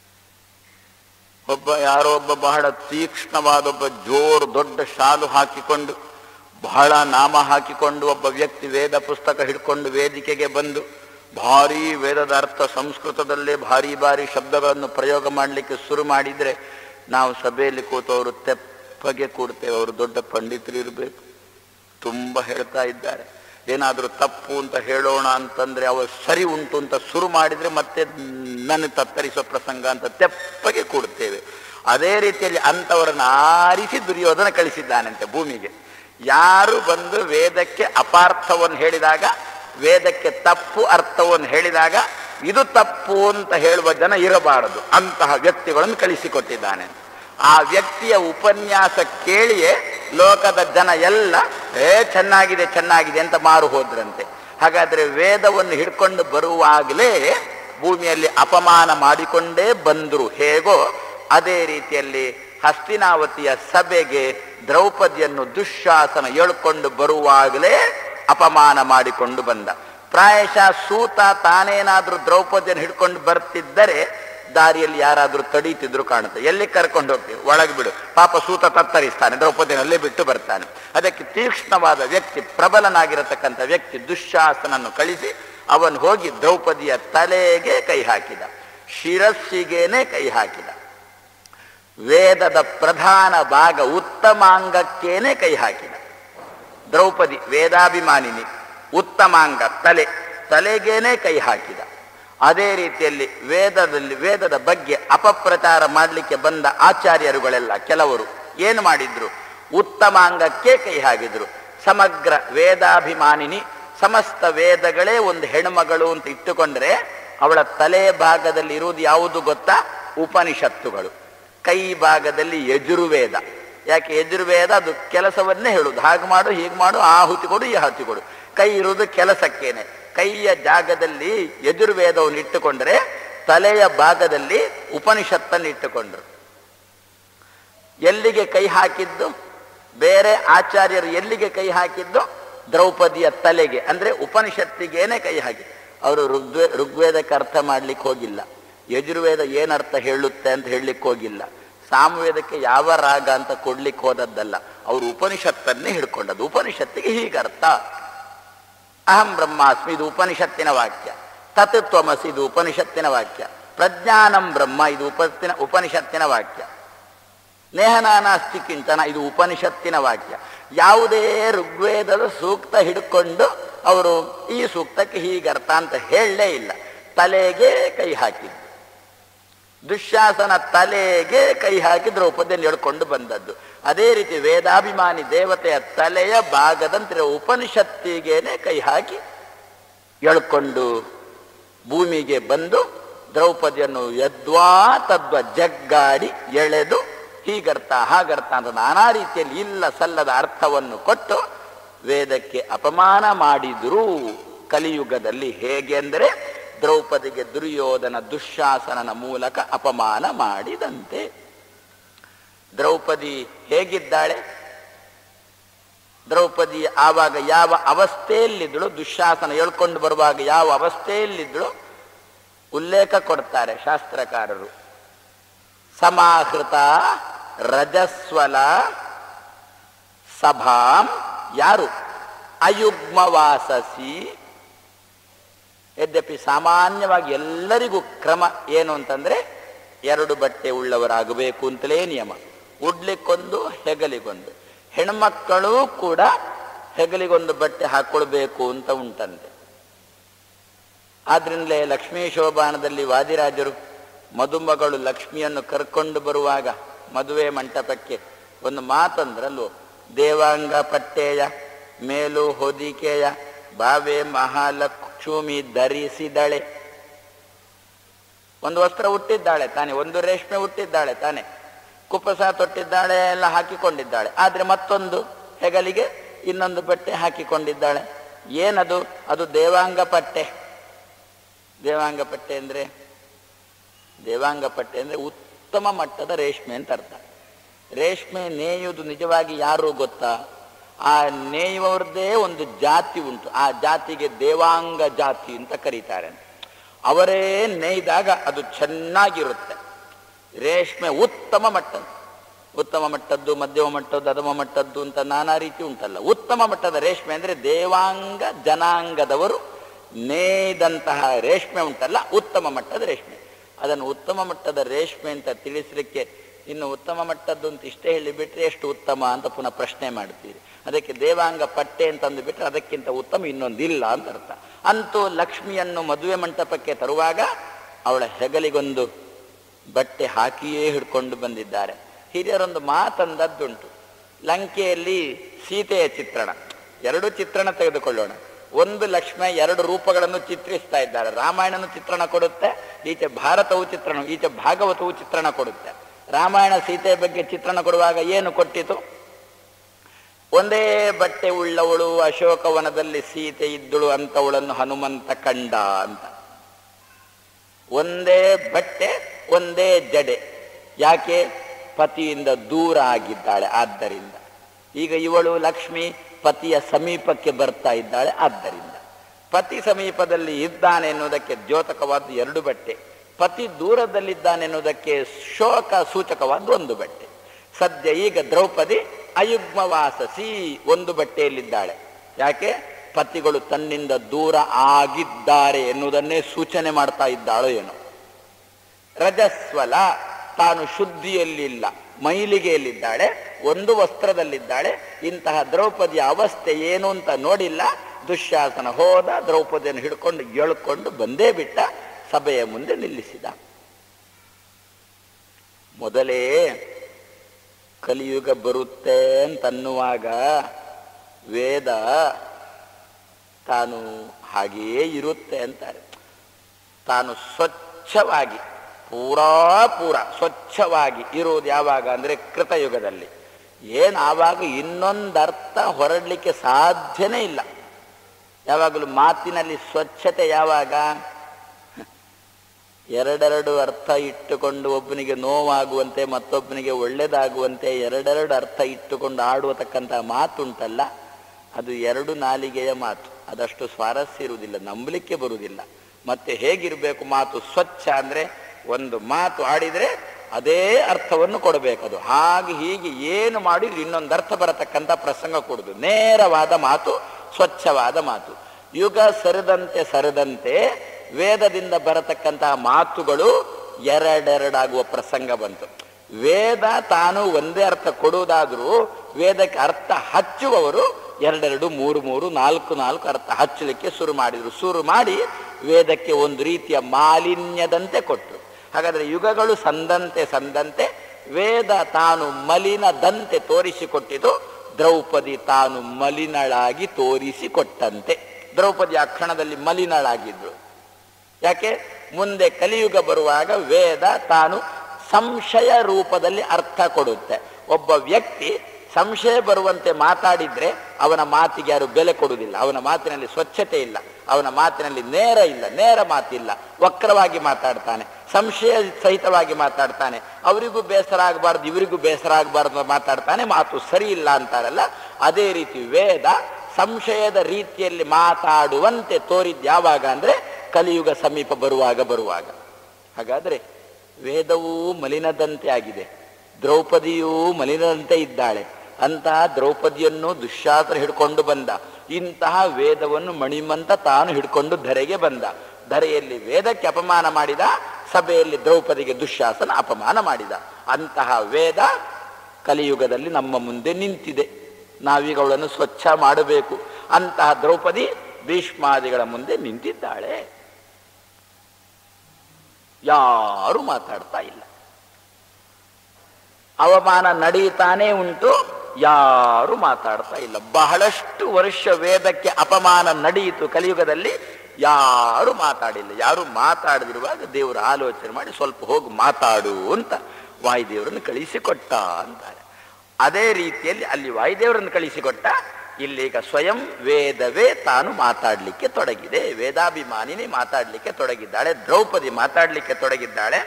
ಒಬ್ಬ ಯಾರೋ ಒಬ್ಬ ಬಹಳ ತೀಕ್ಷ್ಣವಾದ ಒಬ್ಬ ಜೋರು ದೊಡ್ಡ ಶಾಲು ಹಾಕಿಕೊಂಡು ಬಹಳ ನಾಮ ಹಾಕಿಕೊಂಡು ಒಬ್ಬ ವ್ಯಕ್ತಿ ವೇದ ಪುಸ್ತಕ ಹಿಡ್ಕೊಂಡು ವೇದಿಕೆಗೆ ಬಂದು ಭಾರಿ ವೇದದ ಅರ್ಥ ಸಂಸ್ಕೃತದಲ್ಲೇ ಭಾರಿ ಭಾರಿ ಶಬ್ದಗಳನ್ನು ಪ್ರಯೋಗ ಮಾಡಲಿಕ್ಕೆ ಶುರು ಮಾಡಿದ್ರೆ ನಾವು ಸಭೆಯಲ್ಲಿ ಕೂತವರು ತೆಪ್ಪಗೆ ಕೂಡ್ತೇವೆ ಅವರು ದೊಡ್ಡ ಪಂಡಿತರು ಇರಬೇಕು ತುಂಬ ಹೇಳ್ತಾ ಇದ್ದಾರೆ ಏನಾದರೂ ತಪ್ಪು ಅಂತ ಹೇಳೋಣ ಅಂತಂದ್ರೆ ಅವರು ಸರಿ ಉಂಟು ಅಂತ ಶುರು ಮಾಡಿದ್ರೆ ಮತ್ತೆ ನನ್ನ ತತ್ತರಿಸೋ ಪ್ರಸಂಗ ಅಂತ ತೆಪ್ಪಗೆ ಕೂಡುತ್ತೇವೆ ಅದೇ ರೀತಿಯಲ್ಲಿ ಅಂಥವರನ್ನು ಆರಿಸಿ ದುರ್ಯೋಧನ ಕಳಿಸಿದ್ದಾನಂತೆ ಭೂಮಿಗೆ ಯಾರು ಬಂದು ವೇದಕ್ಕೆ ಅಪಾರ್ಥವನ್ನು ಹೇಳಿದಾಗ ವೇದಕ್ಕೆ ತಪ್ಪು ಅರ್ಥವನ್ನು ಹೇಳಿದಾಗ ಇದು ತಪ್ಪು ಅಂತ ಹೇಳುವ ಜನ ಇರಬಾರದು ಅಂತಹ ವ್ಯಕ್ತಿಗಳನ್ನು ಕಳಿಸಿಕೊಟ್ಟಿದ್ದಾನೆ ಆ ವ್ಯಕ್ತಿಯ ಉಪನ್ಯಾಸ ಕೇಳಿಯೇ ಲೋಕದ ಜನ ಎಲ್ಲ ಏ ಚೆನ್ನಾಗಿದೆ ಚೆನ್ನಾಗಿದೆ ಅಂತ ಮಾರು ಹೋದ್ರಂತೆ ಹಾಗಾದ್ರೆ ವೇದವನ್ನು ಹಿಡ್ಕೊಂಡು ಬರುವಾಗಲೇ ಭೂಮಿಯಲ್ಲಿ ಅಪಮಾನ ಮಾಡಿಕೊಂಡೇ ಬಂದರು ಹೇಗೋ ಅದೇ ರೀತಿಯಲ್ಲಿ ಹಸ್ತಿನಾವತಿಯ ಸಭೆಗೆ ದ್ರೌಪದಿಯನ್ನು ದುಶ್ಯಾಸನ ಎಳ್ಕೊಂಡು ಬರುವಾಗಲೇ ಅಪಮಾನ ಮಾಡಿಕೊಂಡು ಬಂದ ಪ್ರಾಯಶಃ ಸೂತ ತಾನೇನಾದ್ರೂ ದ್ರೌಪದಿಯನ್ನು ಹಿಡ್ಕೊಂಡು ಬರ್ತಿದ್ದರೆ ದಾರಿಯಲ್ಲಿ ಯಾರಾದ್ರೂ ತಡೀತಿದ್ರು ಕಾಣುತ್ತೆ ಎಲ್ಲಿ ಕರ್ಕೊಂಡು ಹೋಗ್ತೀವಿ ಒಳಗೆ ಬಿಡು ಪಾಪ ಸೂತ ತತ್ತರಿಸ್ತಾನೆ ದ್ರೌಪದಿನಲ್ಲೇ ಬಿಟ್ಟು ಬರ್ತಾನೆ ಅದಕ್ಕೆ ತೀಕ್ಷ್ಣವಾದ ವ್ಯಕ್ತಿ ಪ್ರಬಲನಾಗಿರತಕ್ಕಂಥ ವ್ಯಕ್ತಿ ದುಶ್ಯಾಸನನ್ನು ಕಳಿಸಿ ಅವನು ಹೋಗಿ ದ್ರೌಪದಿಯ ತಲೆಗೆ ಕೈ ಹಾಕಿದ ಶಿರಸ್ಸಿಗೇನೆ ಕೈ ಹಾಕಿದ ವೇದದ ಪ್ರಧಾನ ಭಾಗ ಉತ್ತಮಾಂಗಕ್ಕೇನೆ ಕೈ ಹಾಕಿದ ದ್ರೌಪದಿ ವೇದಾಭಿಮಾನಿನಿ ಉತ್ತಮಾಂಗ ತಲೆ ತಲೆಗೇನೆ ಕೈ ಹಾಕಿದ ಅದೇ ರೀತಿಯಲ್ಲಿ ವೇದದಲ್ಲಿ ವೇದದ ಬಗ್ಗೆ ಅಪಪ್ರಚಾರ ಮಾಡಲಿಕ್ಕೆ ಬಂದ ಆಚಾರ್ಯರುಗಳೆಲ್ಲ ಕೆಲವರು ಏನು ಮಾಡಿದ್ರು ಉತ್ತಮಾಂಗಕ್ಕೆ ಕೈ ಹಾಕಿದ್ರು ಸಮಗ್ರ ವೇದಾಭಿಮಾನಿನಿ ಸಮಸ್ತ ವೇದಗಳೇ ಒಂದು ಹೆಣ್ಮಗಳು ಅಂತ ಇಟ್ಟುಕೊಂಡ್ರೆ ಅವಳ ತಲೆ ಭಾಗದಲ್ಲಿ ಇರುವುದು ಯಾವುದು ಗೊತ್ತಾ ಉಪನಿಷತ್ತುಗಳು ಕೈ ಭಾಗದಲ್ಲಿ ಯಜುರ್ವೇದ ಯಾಕೆ ಯಜುರ್ವೇದ ಅದು ಕೆಲಸವನ್ನೇ ಹೇಳುದು ಹಾಗೆ ಮಾಡು ಹೀಗೆ ಮಾಡು ಆ ಹುತಿ ಕೊಡು ಈ ಹತ್ತಿ ಕೊಡು ಕೈ ಇರುವುದು ಕೆಲಸಕ್ಕೇನೆ ಕೈಯ ಜಾಗದಲ್ಲಿ ಯಜುರ್ವೇದವನ್ನು ಇಟ್ಟುಕೊಂಡ್ರೆ ತಲೆಯ ಭಾಗದಲ್ಲಿ ಉಪನಿಷತ್ತನ್ನು ಇಟ್ಟುಕೊಂಡ್ರು ಎಲ್ಲಿಗೆ ಕೈ ಹಾಕಿದ್ದು ಬೇರೆ ಆಚಾರ್ಯರು ಎಲ್ಲಿಗೆ ಕೈ ಹಾಕಿದ್ದು ದ್ರೌಪದಿಯ ತಲೆಗೆ ಅಂದ್ರೆ ಉಪನಿಷತ್ತಿಗೇನೆ ಕೈ ಹಾಕಿ ಅವರು ಋಗ್ವೇ ಋಗ್ವೇದಕ್ಕೆ ಅರ್ಥ ಮಾಡ್ಲಿಕ್ಕೆ ಹೋಗಿಲ್ಲ ಯಜುರ್ವೇದ ಏನರ್ಥ ಹೇಳುತ್ತೆ ಅಂತ ಹೇಳಲಿಕ್ಕೆ ಹೋಗಿಲ್ಲ ಸಾಮವೇದಕ್ಕೆ ಯಾವ ರಾಗ ಅಂತ ಕೊಡ್ಲಿಕ್ಕೆ ಹೋದದ್ದಲ್ಲ ಅವರು ಉಪನಿಷತ್ತನ್ನೇ ಹಿಡ್ಕೊಂಡದ್ದು ಉಪನಿಷತ್ತಿಗೆ ಹೀಗರ್ಥ ಅಹಂ ಬ್ರಹ್ಮಾಸ್ಮಿ ಇದು ಉಪನಿಷತ್ತಿನ ವಾಕ್ಯ ತತ್ವಮಸಿ ಇದು ಉಪನಿಷತ್ತಿನ ವಾಕ್ಯ ಪ್ರಜ್ಞಾನಂ ಬ್ರಹ್ಮ ಇದು ಉಪತ್ತಿನ ಉಪನಿಷತ್ತಿನ ವಾಕ್ಯ ನೇಹನಾನಾಸ್ತಿ ಕಿಂಚನ ಇದು ಉಪನಿಷತ್ತಿನ ವಾಕ್ಯ ಯಾವುದೇ ಋಗ್ವೇದದ ಸೂಕ್ತ ಹಿಡ್ಕೊಂಡು ಅವರು ಈ ಸೂಕ್ತಕ್ಕೆ ಹೀಗರ್ಥ ಅಂತ ಹೇಳಲೇ ಇಲ್ಲ ತಲೆಗೆ ಕೈ ಹಾಕಿದ್ದು ದುಶ್ಯಾಸನ ತಲೆಗೆ ಕೈ ಹಾಕಿ ದ್ರೌಪದಿಯನ್ನು ಎಳ್ಕೊಂಡು ಬಂದದ್ದು ಅದೇ ರೀತಿ ವೇದಾಭಿಮಾನಿ ದೇವತೆಯ ತಲೆಯ ಭಾಗದಂತೆ ಉಪನಿಷತ್ತಿಗೇನೆ ಕೈ ಹಾಕಿ ಎಳ್ಕೊಂಡು ಭೂಮಿಗೆ ಬಂದು ದ್ರೌಪದಿಯನ್ನು ಯದ್ವಾ ತದ್ವ ಜಗ್ಗಾಡಿ ಎಳೆದು ಹೀಗರ್ಥ ಹಾಗರ್ಥ ಅಂತ ನಾನಾ ರೀತಿಯಲ್ಲಿ ಇಲ್ಲ ಸಲ್ಲದ ಅರ್ಥವನ್ನು ಕೊಟ್ಟು ವೇದಕ್ಕೆ ಅಪಮಾನ ಮಾಡಿದ್ರು ಕಲಿಯುಗದಲ್ಲಿ ಹೇಗೆ ಅಂದರೆ ದ್ರೌಪದಿಗೆ ದುರ್ಯೋಧನ ದುಶ್ಯಾಸನನ ಮೂಲಕ ಅಪಮಾನ ಮಾಡಿದಂತೆ ದ್ರೌಪದಿ ಹೇಗಿದ್ದಾಳೆ ದ್ರೌಪದಿ ಆವಾಗ ಯಾವ ಅವಸ್ಥೆಯಲ್ಲಿದ್ದಳು ದುಶ್ಯಾಸನ ಹೇಳ್ಕೊಂಡು ಬರುವಾಗ ಯಾವ ಅವಸ್ಥೆಯಲ್ಲಿದ್ದಳು ಉಲ್ಲೇಖ ಕೊಡ್ತಾರೆ ಶಾಸ್ತ್ರಕಾರರು ಸಮಾಹೃತ ರಜಸ್ವಲ ಸಭಾಂ ಯಾರು ಅಯುಗ್ಮವಾಸಸಿ ಯದ್ಯಪಿ ಸಾಮಾನ್ಯವಾಗಿ ಎಲ್ಲರಿಗೂ ಕ್ರಮ ಏನು ಅಂತಂದ್ರೆ ಎರಡು ಬಟ್ಟೆ ಉಳ್ಳವರಾಗಬೇಕು ಅಂತಲೇ ನಿಯಮ ಉಡ್ಲಿಕ್ಕೊಂದು ಹೆಗಲಿಗೊಂದು ಹೆಣ್ಮಕ್ಕಳು ಕೂಡ ಹೆಗಲಿಗೊಂದು ಬಟ್ಟೆ ಹಾಕೊಳ್ಬೇಕು ಅಂತ ಉಂಟಂತೆ ಆದ್ರಿಂದಲೇ ಲಕ್ಷ್ಮೀ ಶೋಭಾನದಲ್ಲಿ ವಾದಿರಾಜರು ಮದುಮಗಳು ಲಕ್ಷ್ಮಿಯನ್ನು ಕರ್ಕೊಂಡು ಬರುವಾಗ ಮದುವೆ ಮಂಟಪಕ್ಕೆ ಒಂದು ಮಾತಂದ್ರಲ್ವ ದೇವಾಂಗ ಪಟ್ಟೆಯ ಮೇಲು ಹೊದಿಕೆಯ ಬಾವೆ ಮಹಾಲಕ್ಷ್ಮಿ ಧರಿಸಿದಳೆ ಒಂದು ವಸ್ತ್ರ ಹುಟ್ಟಿದ್ದಾಳೆ ತಾನೆ ಒಂದು ರೇಷ್ಮೆ ಹುಟ್ಟಿದ್ದಾಳೆ ತಾನೆ ಕುಪ್ಪಸ ತೊಟ್ಟಿದ್ದಾಳೆ ಎಲ್ಲ ಹಾಕಿಕೊಂಡಿದ್ದಾಳೆ ಆದ್ರೆ ಮತ್ತೊಂದು ಹೆಗಲಿಗೆ ಇನ್ನೊಂದು ಬಟ್ಟೆ ಹಾಕಿಕೊಂಡಿದ್ದಾಳೆ ಏನದು ಅದು ದೇವಾಂಗ ಪಟ್ಟೆ ದೇವಾಂಗ ಪಟ್ಟೆ ಅಂದ್ರೆ ದೇವಾಂಗ ಪಟ್ಟೆ ಅಂದ್ರೆ ಉತ್ತಮ ಮಟ್ಟದ ರೇಷ್ಮೆ ಅಂತ ಅರ್ಥ ರೇಷ್ಮೆ ನೇಯುವುದು ನಿಜವಾಗಿ ಯಾರು ಗೊತ್ತಾ ಆ ನೇಯುವವ್ರದ್ದೇ ಒಂದು ಜಾತಿ ಉಂಟು ಆ ಜಾತಿಗೆ ದೇವಾಂಗ ಜಾತಿ ಅಂತ ಕರೀತಾರೆ ಅವರೇ ನೇಯ್ದಾಗ ಅದು ಚೆನ್ನಾಗಿರುತ್ತೆ ರೇಷ್ಮೆ ಉತ್ತಮ ಮಟ್ಟದ ಉತ್ತಮ ಮಟ್ಟದ್ದು ಮಧ್ಯಮ ಮಟ್ಟದ್ದು ಅಧಮ ಮಟ್ಟದ್ದು ಅಂತ ನಾನಾ ರೀತಿ ಉಂಟಲ್ಲ ಉತ್ತಮ ಮಟ್ಟದ ರೇಷ್ಮೆ ಅಂದ್ರೆ ದೇವಾಂಗ ಜನಾಂಗದವರು ನೇಯ್ದಂತಹ ರೇಷ್ಮೆ ಉಂಟಲ್ಲ ಉತ್ತಮ ಮಟ್ಟದ ರೇಷ್ಮೆ ಅದನ್ನು ಉತ್ತಮ ಮಟ್ಟದ ರೇಷ್ಮೆ ಅಂತ ತಿಳಿಸಲಿಕ್ಕೆ ಇನ್ನು ಉತ್ತಮ ಮಟ್ಟದ್ದು ಅಂತ ಇಷ್ಟೇ ಹೇಳಿಬಿಟ್ರೆ ಎಷ್ಟು ಉತ್ತಮ ಅಂತ ಪುನಃ ಪ್ರಶ್ನೆ ಮಾಡ್ತೀರಿ ಅದಕ್ಕೆ ದೇವಾಂಗ ಪಟ್ಟೆ ಅಂತಂದು ಬಿಟ್ರೆ ಅದಕ್ಕಿಂತ ಉತ್ತಮ ಇನ್ನೊಂದಿಲ್ಲ ಅಂತ ಅರ್ಥ ಅಂತೂ ಲಕ್ಷ್ಮಿಯನ್ನು ಮದುವೆ ಮಂಟಪಕ್ಕೆ ತರುವಾಗ ಅವಳ ಹೆಗಲಿಗೊಂದು ಬಟ್ಟೆ ಹಾಕಿಯೇ ಹಿಡ್ಕೊಂಡು ಬಂದಿದ್ದಾರೆ ಹಿರಿಯರೊಂದು ಮಾತಂದದ್ದುಂಟು ಲಂಕೆಯಲ್ಲಿ ಸೀತೆಯ ಚಿತ್ರಣ ಎರಡು ಚಿತ್ರಣ ತೆಗೆದುಕೊಳ್ಳೋಣ ಒಂದು ಲಕ್ಷ್ಮಿ ಎರಡು ರೂಪಗಳನ್ನು ಚಿತ್ರಿಸ್ತಾ ಇದ್ದಾರೆ ರಾಮಾಯಣನು ಚಿತ್ರಣ ಕೊಡುತ್ತೆ ಈಚೆ ಭಾರತವು ಚಿತ್ರಣ ಈಚೆ ಭಾಗವತವು ಚಿತ್ರಣ ಕೊಡುತ್ತೆ ರಾಮಾಯಣ ಸೀತೆಯ ಬಗ್ಗೆ ಚಿತ್ರಣ ಕೊಡುವಾಗ ಏನು ಕೊಟ್ಟಿತು ಒಂದೇ ಬಟ್ಟೆ ಉಳ್ಳವಳು ಅಶೋಕವನದಲ್ಲಿ ಸೀತೆ ಇದ್ದಳು ಅಂತವಳನ್ನು ಹನುಮಂತ ಕಂಡ ಅಂತ ಒಂದೇ ಬಟ್ಟೆ ಒಂದೇ ಜಡೆ ಯಾಕೆ ಪತಿಯಿಂದ ದೂರ ಆಗಿದ್ದಾಳೆ ಆದ್ದರಿಂದ ಈಗ ಇವಳು ಲಕ್ಷ್ಮಿ ಪತಿಯ ಸಮೀಪಕ್ಕೆ ಬರ್ತಾ ಇದ್ದಾಳೆ ಆದ್ದರಿಂದ ಪತಿ ಸಮೀಪದಲ್ಲಿ ಇದ್ದಾನೆ ಎನ್ನುವುದಕ್ಕೆ ದ್ಯೋತಕವಾದ ಎರಡು ಬಟ್ಟೆ ಪತಿ ದೂರದಲ್ಲಿದ್ದಾನೆ ಎನ್ನುವುದಕ್ಕೆ ಶೋಕ ಸೂಚಕವಾದ ಒಂದು ಬಟ್ಟೆ ಸದ್ಯ ಈಗ ದ್ರೌಪದಿ ಅಯುಗ್ಮವಾಸಸಿ ಒಂದು ಬಟ್ಟೆಯಲ್ಲಿದ್ದಾಳೆ ಯಾಕೆ ಪತಿಗಳು ತನ್ನಿಂದ ದೂರ ಆಗಿದ್ದಾರೆ ಎನ್ನುವುದನ್ನೇ ಸೂಚನೆ ಮಾಡ್ತಾ ಇದ್ದಾಳೋ ಏನೋ ರಜಸ್ವಲ ತಾನು ಶುದ್ಧಿಯಲ್ಲಿಲ್ಲ ಮೈಲಿಗೆಯಲ್ಲಿದ್ದಾಳೆ ಒಂದು ವಸ್ತ್ರದಲ್ಲಿದ್ದಾಳೆ ಇಂತಹ ದ್ರೌಪದಿಯ ಅವಸ್ಥೆ ಏನು ಅಂತ ನೋಡಿಲ್ಲ ದುಶ್ಯಾಸನ ಹೋದ ದ್ರೌಪದಿಯನ್ನು ಹಿಡ್ಕೊಂಡು ಎಳ್ಕೊಂಡು ಬಂದೇ ಬಿಟ್ಟ ಸಭೆಯ ಮುಂದೆ ನಿಲ್ಲಿಸಿದ ಮೊದಲೇ ಕಲಿಯುಗ ಬರುತ್ತೆ ಅಂತನ್ನುವಾಗ ವೇದ ತಾನು ಹಾಗೆಯೇ ಇರುತ್ತೆ ಅಂತಾರೆ ತಾನು ಸ್ವಚ್ಛವಾಗಿ ಪೂರಾ ಪೂರ ಸ್ವಚ್ಛವಾಗಿ ಇರುವುದು ಯಾವಾಗ ಅಂದರೆ ಕೃತಯುಗದಲ್ಲಿ ಏನು ಆವಾಗ ಇನ್ನೊಂದು ಅರ್ಥ ಹೊರಡಲಿಕ್ಕೆ ಸಾಧ್ಯನೇ ಇಲ್ಲ ಯಾವಾಗಲೂ ಮಾತಿನಲ್ಲಿ ಸ್ವಚ್ಛತೆ ಯಾವಾಗ ಎರಡೆರಡು ಅರ್ಥ ಇಟ್ಟುಕೊಂಡು ಒಬ್ಬನಿಗೆ ನೋವಾಗುವಂತೆ ಮತ್ತೊಬ್ಬನಿಗೆ ಒಳ್ಳೆಯದಾಗುವಂತೆ ಎರಡೆರಡು ಅರ್ಥ ಇಟ್ಟುಕೊಂಡು ಆಡುವತಕ್ಕಂಥ ಮಾತುಂಟಲ್ಲ ಅದು ಎರಡು ನಾಲಿಗೆಯ ಮಾತು ಅದಷ್ಟು ಸ್ವಾರಸ್ಯ ಇರುವುದಿಲ್ಲ ನಂಬಲಿಕ್ಕೆ ಬರುವುದಿಲ್ಲ ಮತ್ತೆ ಹೇಗಿರಬೇಕು ಮಾತು ಸ್ವಚ್ಛ ಅಂದರೆ ಒಂದು ಮಾತು ಆಡಿದರೆ ಅದೇ ಅರ್ಥವನ್ನು ಕೊಡಬೇಕದು ಹಾಗೆ ಹೀಗೆ ಏನು ಮಾಡಿದ್ರೆ ಇನ್ನೊಂದು ಅರ್ಥ ಬರತಕ್ಕಂಥ ಪ್ರಸಂಗ ಕೊಡುದು ನೇರವಾದ ಮಾತು ಸ್ವಚ್ಛವಾದ ಮಾತು ಯುಗ ಸರಿದಂತೆ ಸರಿದಂತೆ ವೇದದಿಂದ ಬರತಕ್ಕಂತಹ ಮಾತುಗಳು ಎರಡೆರಡಾಗುವ ಪ್ರಸಂಗ ಬಂತು ವೇದ ತಾನು ಒಂದೇ ಅರ್ಥ ಕೊಡುವುದಾದರೂ ವೇದಕ್ಕೆ ಅರ್ಥ ಹಚ್ಚುವವರು ಎರಡೆರಡು ಮೂರು ಮೂರು ನಾಲ್ಕು ನಾಲ್ಕು ಅರ್ಥ ಹಚ್ಚಲಿಕ್ಕೆ ಶುರು ಮಾಡಿದರು ಶುರು ಮಾಡಿ ವೇದಕ್ಕೆ ಒಂದು ರೀತಿಯ ಮಾಲಿನ್ಯದಂತೆ ಕೊಟ್ಟರು ಹಾಗಾದರೆ ಯುಗಗಳು ಸಂದಂತೆ ಸಂದಂತೆ ವೇದ ತಾನು ಮಲಿನದಂತೆ ತೋರಿಸಿಕೊಟ್ಟಿತು ದ್ರೌಪದಿ ತಾನು ಮಲಿನಳಾಗಿ ತೋರಿಸಿಕೊಟ್ಟಂತೆ ದ್ರೌಪದಿ ಆ ಕ್ಷಣದಲ್ಲಿ ಮಲಿನಳಾಗಿದ್ರು ಯಾಕೆ ಮುಂದೆ ಕಲಿಯುಗ ಬರುವಾಗ ವೇದ ತಾನು ಸಂಶಯ ರೂಪದಲ್ಲಿ ಅರ್ಥ ಕೊಡುತ್ತೆ ಒಬ್ಬ ವ್ಯಕ್ತಿ ಸಂಶಯ ಬರುವಂತೆ ಮಾತಾಡಿದ್ರೆ ಅವನ ಮಾತಿಗೆ ಯಾರು ಬೆಲೆ ಕೊಡುವುದಿಲ್ಲ ಅವನ ಮಾತಿನಲ್ಲಿ ಸ್ವಚ್ಛತೆ ಇಲ್ಲ ಅವನ ಮಾತಿನಲ್ಲಿ ನೇರ ಇಲ್ಲ ನೇರ ಮಾತಿಲ್ಲ ವಕ್ರವಾಗಿ ಮಾತಾಡ್ತಾನೆ ಸಂಶಯ ಸಹಿತವಾಗಿ ಮಾತಾಡ್ತಾನೆ ಅವರಿಗೂ ಬೇಸರ ಆಗಬಾರ್ದು ಇವರಿಗೂ ಬೇಸರ ಆಗಬಾರ್ದು ಮಾತಾಡ್ತಾನೆ ಮಾತು ಸರಿ ಇಲ್ಲ ಅಂತಾರಲ್ಲ ಅದೇ ರೀತಿ ವೇದ ಸಂಶಯದ ರೀತಿಯಲ್ಲಿ ಮಾತಾಡುವಂತೆ ತೋರಿದ್ದು ಯಾವಾಗ ಅಂದರೆ ಕಲಿಯುಗ ಸಮೀಪ ಬರುವಾಗ ಬರುವಾಗ ಹಾಗಾದರೆ ವೇದವೂ ಮಲಿನದಂತೆ ಆಗಿದೆ ದ್ರೌಪದಿಯೂ ಮಲಿನದಂತೆ ಇದ್ದಾಳೆ ಅಂತಹ ದ್ರೌಪದಿಯನ್ನು ದುಶ್ಯಾಸನ ಹಿಡ್ಕೊಂಡು ಬಂದ ಇಂತಹ ವೇದವನ್ನು ಮಣಿಮಂತ ತಾನು ಹಿಡ್ಕೊಂಡು ಧರೆಗೆ ಬಂದ ಧರೆಯಲ್ಲಿ ವೇದಕ್ಕೆ ಅಪಮಾನ ಮಾಡಿದ ಸಭೆಯಲ್ಲಿ ದ್ರೌಪದಿಗೆ ದುಶ್ಯಾಸನ ಅಪಮಾನ ಮಾಡಿದ ಅಂತಹ ವೇದ ಕಲಿಯುಗದಲ್ಲಿ ನಮ್ಮ ಮುಂದೆ ನಿಂತಿದೆ ನಾವೀಗ ಅವಳನ್ನು ಸ್ವಚ್ಛ ಮಾಡಬೇಕು ಅಂತಹ ದ್ರೌಪದಿ ಭೀಷ್ಮಾದಿಗಳ ಮುಂದೆ ನಿಂತಿದ್ದಾಳೆ ಯಾರು ಮಾತಾಡ್ತಾ ಇಲ್ಲ ಅವಮಾನ ನಡೀತಾನೇ ಉಂಟು ಯಾರು ಮಾತಾಡ್ತಾ ಇಲ್ಲ ಬಹಳಷ್ಟು ವರ್ಷ ವೇದಕ್ಕೆ ಅಪಮಾನ ನಡೆಯಿತು ಕಲಿಯುಗದಲ್ಲಿ ಯಾರು ಮಾತಾಡಿಲ್ಲ ಯಾರು ಮಾತಾಡದಿರುವಾಗ ದೇವರು ಆಲೋಚನೆ ಮಾಡಿ ಸ್ವಲ್ಪ ಹೋಗಿ ಮಾತಾಡು ಅಂತ ವಾಯುದೇವರನ್ನು ಕಳಿಸಿಕೊಟ್ಟ ಅಂತಾರೆ ಅದೇ ರೀತಿಯಲ್ಲಿ ಅಲ್ಲಿ ವಾಯುದೇವರನ್ನು ಕಳಿಸಿಕೊಟ್ಟ ಇಲ್ಲೀಗ ಸ್ವಯಂ ವೇದವೇ ತಾನು ಮಾತಾಡಲಿಕ್ಕೆ ತೊಡಗಿದೆ ವೇದಾಭಿಮಾನಿನಿ ಮಾತಾಡಲಿಕ್ಕೆ ತೊಡಗಿದ್ದಾಳೆ ದ್ರೌಪದಿ ಮಾತಾಡಲಿಕ್ಕೆ ತೊಡಗಿದ್ದಾಳೆ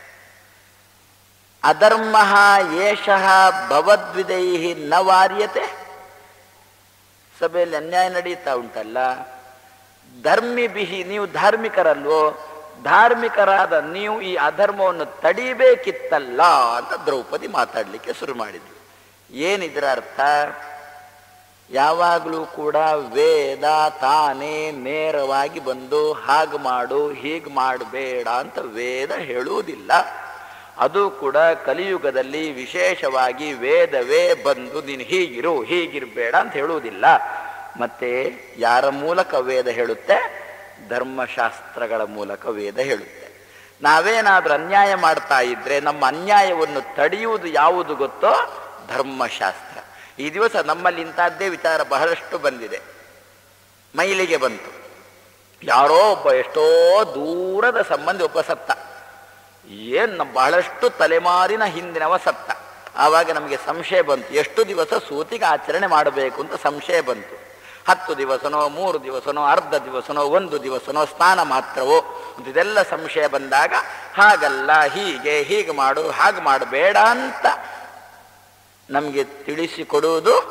ಅಧರ್ಮ ಏಷಃ ಭವದ್ವಿದೈ ನ ವಾರ್ಯತೆ ಸಭೆಯಲ್ಲಿ ಅನ್ಯಾಯ ನಡೀತಾ ಉಂಟಲ್ಲ ಧರ್ಮಿ ಬಿಹಿ ನೀವು ಧಾರ್ಮಿಕರಲ್ವೋ ಧಾರ್ಮಿಕರಾದ ನೀವು ಈ ಅಧರ್ಮವನ್ನು ತಡಿಬೇಕಿತ್ತಲ್ಲ ಅಂತ ದ್ರೌಪದಿ ಮಾತಾಡಲಿಕ್ಕೆ ಶುರು ಮಾಡಿದ್ರು ಏನಿದ್ರ ಅರ್ಥ ಯಾವಾಗಲೂ ಕೂಡ ವೇದ ತಾನೇ ನೇರವಾಗಿ ಬಂದು ಹಾಗೆ ಮಾಡು ಹೀಗೆ ಮಾಡಬೇಡ ಅಂತ ವೇದ ಹೇಳುವುದಿಲ್ಲ ಅದು ಕೂಡ ಕಲಿಯುಗದಲ್ಲಿ ವಿಶೇಷವಾಗಿ ವೇದವೇ ಬಂದು ನೀನು ಹೀಗಿರು ಹೀಗಿರಬೇಡ ಅಂತ ಹೇಳುವುದಿಲ್ಲ ಮತ್ತೆ ಯಾರ ಮೂಲಕ ವೇದ ಹೇಳುತ್ತೆ ಧರ್ಮಶಾಸ್ತ್ರಗಳ ಮೂಲಕ ವೇದ ಹೇಳುತ್ತೆ ನಾವೇನಾದ್ರೂ ಅನ್ಯಾಯ ಮಾಡ್ತಾ ಇದ್ರೆ ನಮ್ಮ ಅನ್ಯಾಯವನ್ನು ತಡೆಯುವುದು ಯಾವುದು ಗೊತ್ತೋ ಧರ್ಮಶಾಸ್ತ್ರ ಈ ದಿವಸ ನಮ್ಮಲ್ಲಿ ಇಂಥದ್ದೇ ವಿಚಾರ ಬಹಳಷ್ಟು ಬಂದಿದೆ ಮೈಲಿಗೆ ಬಂತು ಯಾರೋ ಒಬ್ಬ ಎಷ್ಟೋ ದೂರದ ಸಂಬಂಧಿ ಒಬ್ಬ ಸತ್ತ ಏನ್ ನಮ್ಮ ಬಹಳಷ್ಟು ತಲೆಮಾರಿನ ಹಿಂದಿನವ ಸತ್ತ ಆವಾಗ ನಮಗೆ ಸಂಶಯ ಬಂತು ಎಷ್ಟು ದಿವಸ ಸೂತಿಗೆ ಆಚರಣೆ ಮಾಡಬೇಕು ಅಂತ ಸಂಶಯ ಬಂತು ಹತ್ತು ದಿವಸನೋ ಮೂರು ದಿವಸನೋ ಅರ್ಧ ದಿವಸನೋ ಒಂದು ದಿವಸನೋ ಸ್ನಾನ ಮಾತ್ರವೋ ಅಂತ ಇದೆಲ್ಲ ಸಂಶಯ ಬಂದಾಗ ಹಾಗಲ್ಲ ಹೀಗೆ ಹೀಗೆ ಮಾಡು ಹಾಗೆ ಮಾಡಬೇಡ ಅಂತ ನಮಗೆ ತಿಳಿಸಿಕೊಡುವುದು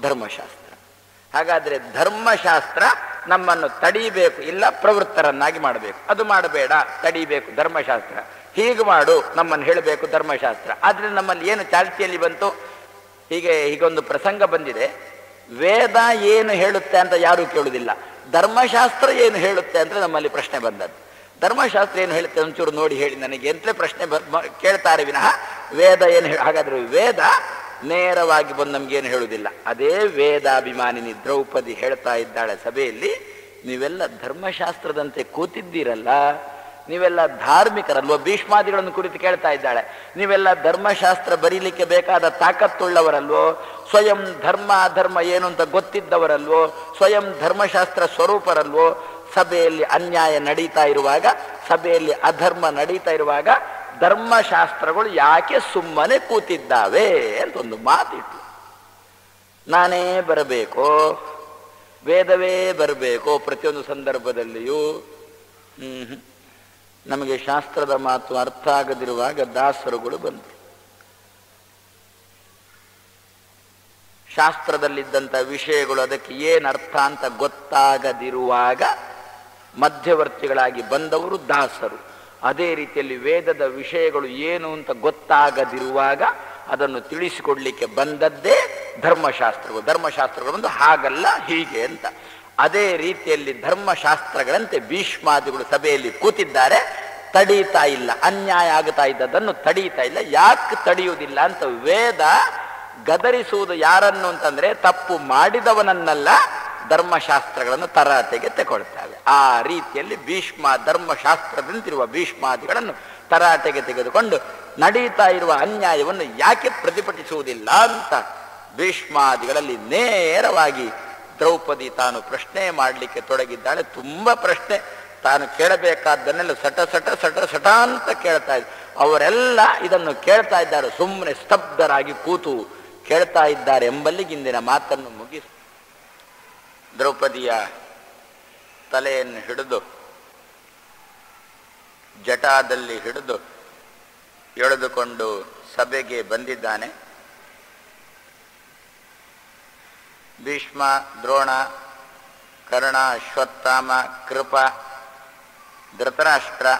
ಧರ್ಮಶಾಸ್ತ್ರ ಹಾಗಾದ್ರೆ ಧರ್ಮಶಾಸ್ತ್ರ ನಮ್ಮನ್ನು ತಡೀಬೇಕು ಇಲ್ಲ ಪ್ರವೃತ್ತರನ್ನಾಗಿ ಮಾಡಬೇಕು ಅದು ಮಾಡಬೇಡ ತಡೀಬೇಕು ಧರ್ಮಶಾಸ್ತ್ರ ಹೀಗೆ ಮಾಡು ನಮ್ಮನ್ನು ಹೇಳಬೇಕು ಧರ್ಮಶಾಸ್ತ್ರ ಆದ್ರೆ ನಮ್ಮಲ್ಲಿ ಏನು ಚಾಲ್ತಿಯಲ್ಲಿ ಬಂತು ಹೀಗೆ ಹೀಗೊಂದು ಪ್ರಸಂಗ ಬಂದಿದೆ ವೇದ ಏನು ಹೇಳುತ್ತೆ ಅಂತ ಯಾರೂ ಕೇಳುವುದಿಲ್ಲ ಧರ್ಮಶಾಸ್ತ್ರ ಏನು ಹೇಳುತ್ತೆ ಅಂದ್ರೆ ನಮ್ಮಲ್ಲಿ ಪ್ರಶ್ನೆ ಬಂದದ್ದು ಧರ್ಮಶಾಸ್ತ್ರ ಏನು ಹೇಳುತ್ತೆ ಒಂಚೂರು ನೋಡಿ ಹೇಳಿ ನನಗೆ ಅಂತಲೇ ಪ್ರಶ್ನೆ ಬ- ಮ- ಕೇಳ್ತಾರೆ ವಿನಃ ವೇದ ಏನು ಹೇಳ ಹಾಗಾದ್ರೆ ವೇದ ನೇರವಾಗಿ ಬಂದು ನಮ್ಗೇನು ಹೇಳುವುದಿಲ್ಲ ಅದೇ ವೇದಾಭಿಮಾನಿನಿ ದ್ರೌಪದಿ ಹೇಳ್ತಾ ಇದ್ದಾಳೆ ಸಭೆಯಲ್ಲಿ ನೀವೆಲ್ಲ ಧರ್ಮಶಾಸ್ತ್ರದಂತೆ ಕೂತಿದ್ದೀರಲ್ಲ ನೀವೆಲ್ಲ ಧಾರ್ಮಿಕರಲ್ವ ಭೀಷ್ಮಾದಿಗಳನ್ನು ಕುರಿತು ಕೇಳ್ತಾ ಇದ್ದಾಳೆ ನೀವೆಲ್ಲ ಧರ್ಮಶಾಸ್ತ್ರ ಬರೀಲಿಕ್ಕೆ ಬೇಕಾದ ತಾಕತ್ತುಳ್ಳವರಲ್ವೋ ಸ್ವಯಂ ಧರ್ಮ ಅಧರ್ಮ ಏನು ಅಂತ ಗೊತ್ತಿದ್ದವರಲ್ವೋ ಸ್ವಯಂ ಧರ್ಮಶಾಸ್ತ್ರ ಸ್ವರೂಪರಲ್ವೋ ಸಭೆಯಲ್ಲಿ ಅನ್ಯಾಯ ನಡೀತಾ ಇರುವಾಗ ಸಭೆಯಲ್ಲಿ ಅಧರ್ಮ ನಡೀತಾ ಇರುವಾಗ ಧರ್ಮಶಾಸ್ತ್ರಗಳು ಯಾಕೆ ಸುಮ್ಮನೆ ಕೂತಿದ್ದಾವೆ ಅಂತ ಒಂದು ಮಾತಿಟ್ಟು ನಾನೇ ಬರಬೇಕೋ ವೇದವೇ ಬರಬೇಕೋ ಪ್ರತಿಯೊಂದು ಸಂದರ್ಭದಲ್ಲಿಯೂ ಹ್ಮ್ ಹ್ಮ್. ನಮಗೆ ಶಾಸ್ತ್ರದ ಮಾತು ಅರ್ಥ ಆಗದಿರುವಾಗ ದಾಸರುಗಳು ಬಂದರು ಶಾಸ್ತ್ರದಲ್ಲಿದ್ದಂಥ ವಿಷಯಗಳು ಅದಕ್ಕೆ ಏನು ಅರ್ಥ ಅಂತ ಗೊತ್ತಾಗದಿರುವಾಗ ಮಧ್ಯವರ್ತಿಗಳಾಗಿ ಬಂದವರು ದಾಸರು ಅದೇ ರೀತಿಯಲ್ಲಿ ವೇದದ ವಿಷಯಗಳು ಏನು ಅಂತ ಗೊತ್ತಾಗದಿರುವಾಗ ಅದನ್ನು ತಿಳಿಸಿಕೊಡ್ಲಿಕ್ಕೆ ಬಂದದ್ದೇ ಧರ್ಮಶಾಸ್ತ್ರಗಳು ಧರ್ಮಶಾಸ್ತ್ರಗಳು ಬಂದು ಹಾಗಲ್ಲ ಹೀಗೆ ಅಂತ ಅದೇ ರೀತಿಯಲ್ಲಿ ಧರ್ಮಶಾಸ್ತ್ರಗಳಂತೆ ಭೀಷ್ಮಾದಿಗಳು ಸಭೆಯಲ್ಲಿ ಕೂತಿದ್ದಾರೆ ತಡೀತಾ ಇಲ್ಲ ಅನ್ಯಾಯ ಆಗ್ತಾ ಇದ್ದದನ್ನು ತಡೀತಾ ಇಲ್ಲ ಯಾಕೆ ತಡೆಯುವುದಿಲ್ಲ ಅಂತ ವೇದ ಗದರಿಸುವುದು ಯಾರನ್ನು ಅಂತಂದ್ರೆ ತಪ್ಪು ಮಾಡಿದವನನ್ನಲ್ಲ ಧರ್ಮಶಾಸ್ತ್ರಗಳನ್ನು ತರಾಟೆಗೆ ತಗೊಳ್ತೇವೆ ಆ ರೀತಿಯಲ್ಲಿ ಭೀಷ್ಮ ಧರ್ಮಶಾಸ್ತ್ರದಂತಿರುವ ಭೀಷ್ಮಾದಿಗಳನ್ನು ತರಾಟೆಗೆ ತೆಗೆದುಕೊಂಡು ನಡೀತಾ ಇರುವ ಅನ್ಯಾಯವನ್ನು ಯಾಕೆ ಪ್ರತಿಭಟಿಸುವುದಿಲ್ಲ ಅಂತ ಭೀಷ್ಮಾದಿಗಳಲ್ಲಿ ನೇರವಾಗಿ ದ್ರೌಪದಿ ತಾನು ಪ್ರಶ್ನೆ ಮಾಡಲಿಕ್ಕೆ ತೊಡಗಿದ್ದಾಳೆ ತುಂಬಾ ಪ್ರಶ್ನೆ ತಾನು ಕೇಳಬೇಕಾದ್ದನ್ನೆಲ್ಲ ಸಟ ಸಟ ಸಟ ಸಟ ಅಂತ ಕೇಳ್ತಾ ಇದ್ದ ಅವರೆಲ್ಲ ಇದನ್ನು ಕೇಳ್ತಾ ಇದ್ದಾರೆ ಸುಮ್ಮನೆ ಸ್ತಬ್ಧರಾಗಿ ಕೂತು ಕೇಳ್ತಾ ಇದ್ದಾರೆ ಎಂಬಲ್ಲಿಗೆ ಇಂದಿನ ಮಾತನ್ನು ಮುಗಿಸಿ ದ್ರೌಪದಿಯ ತಲೆಯನ್ನು ಹಿಡಿದು ಜಟಾದಲ್ಲಿ ಹಿಡಿದು ಎಳೆದುಕೊಂಡು ಸಭೆಗೆ ಬಂದಿದ್ದಾನೆ ಭೀಷ್ಮ ದ್ರೋಣ ಕರ್ಣ ಅಶ್ವತ್ಥಾಮ ಕೃಪ ಧೃತರಾಷ್ಟ್ರ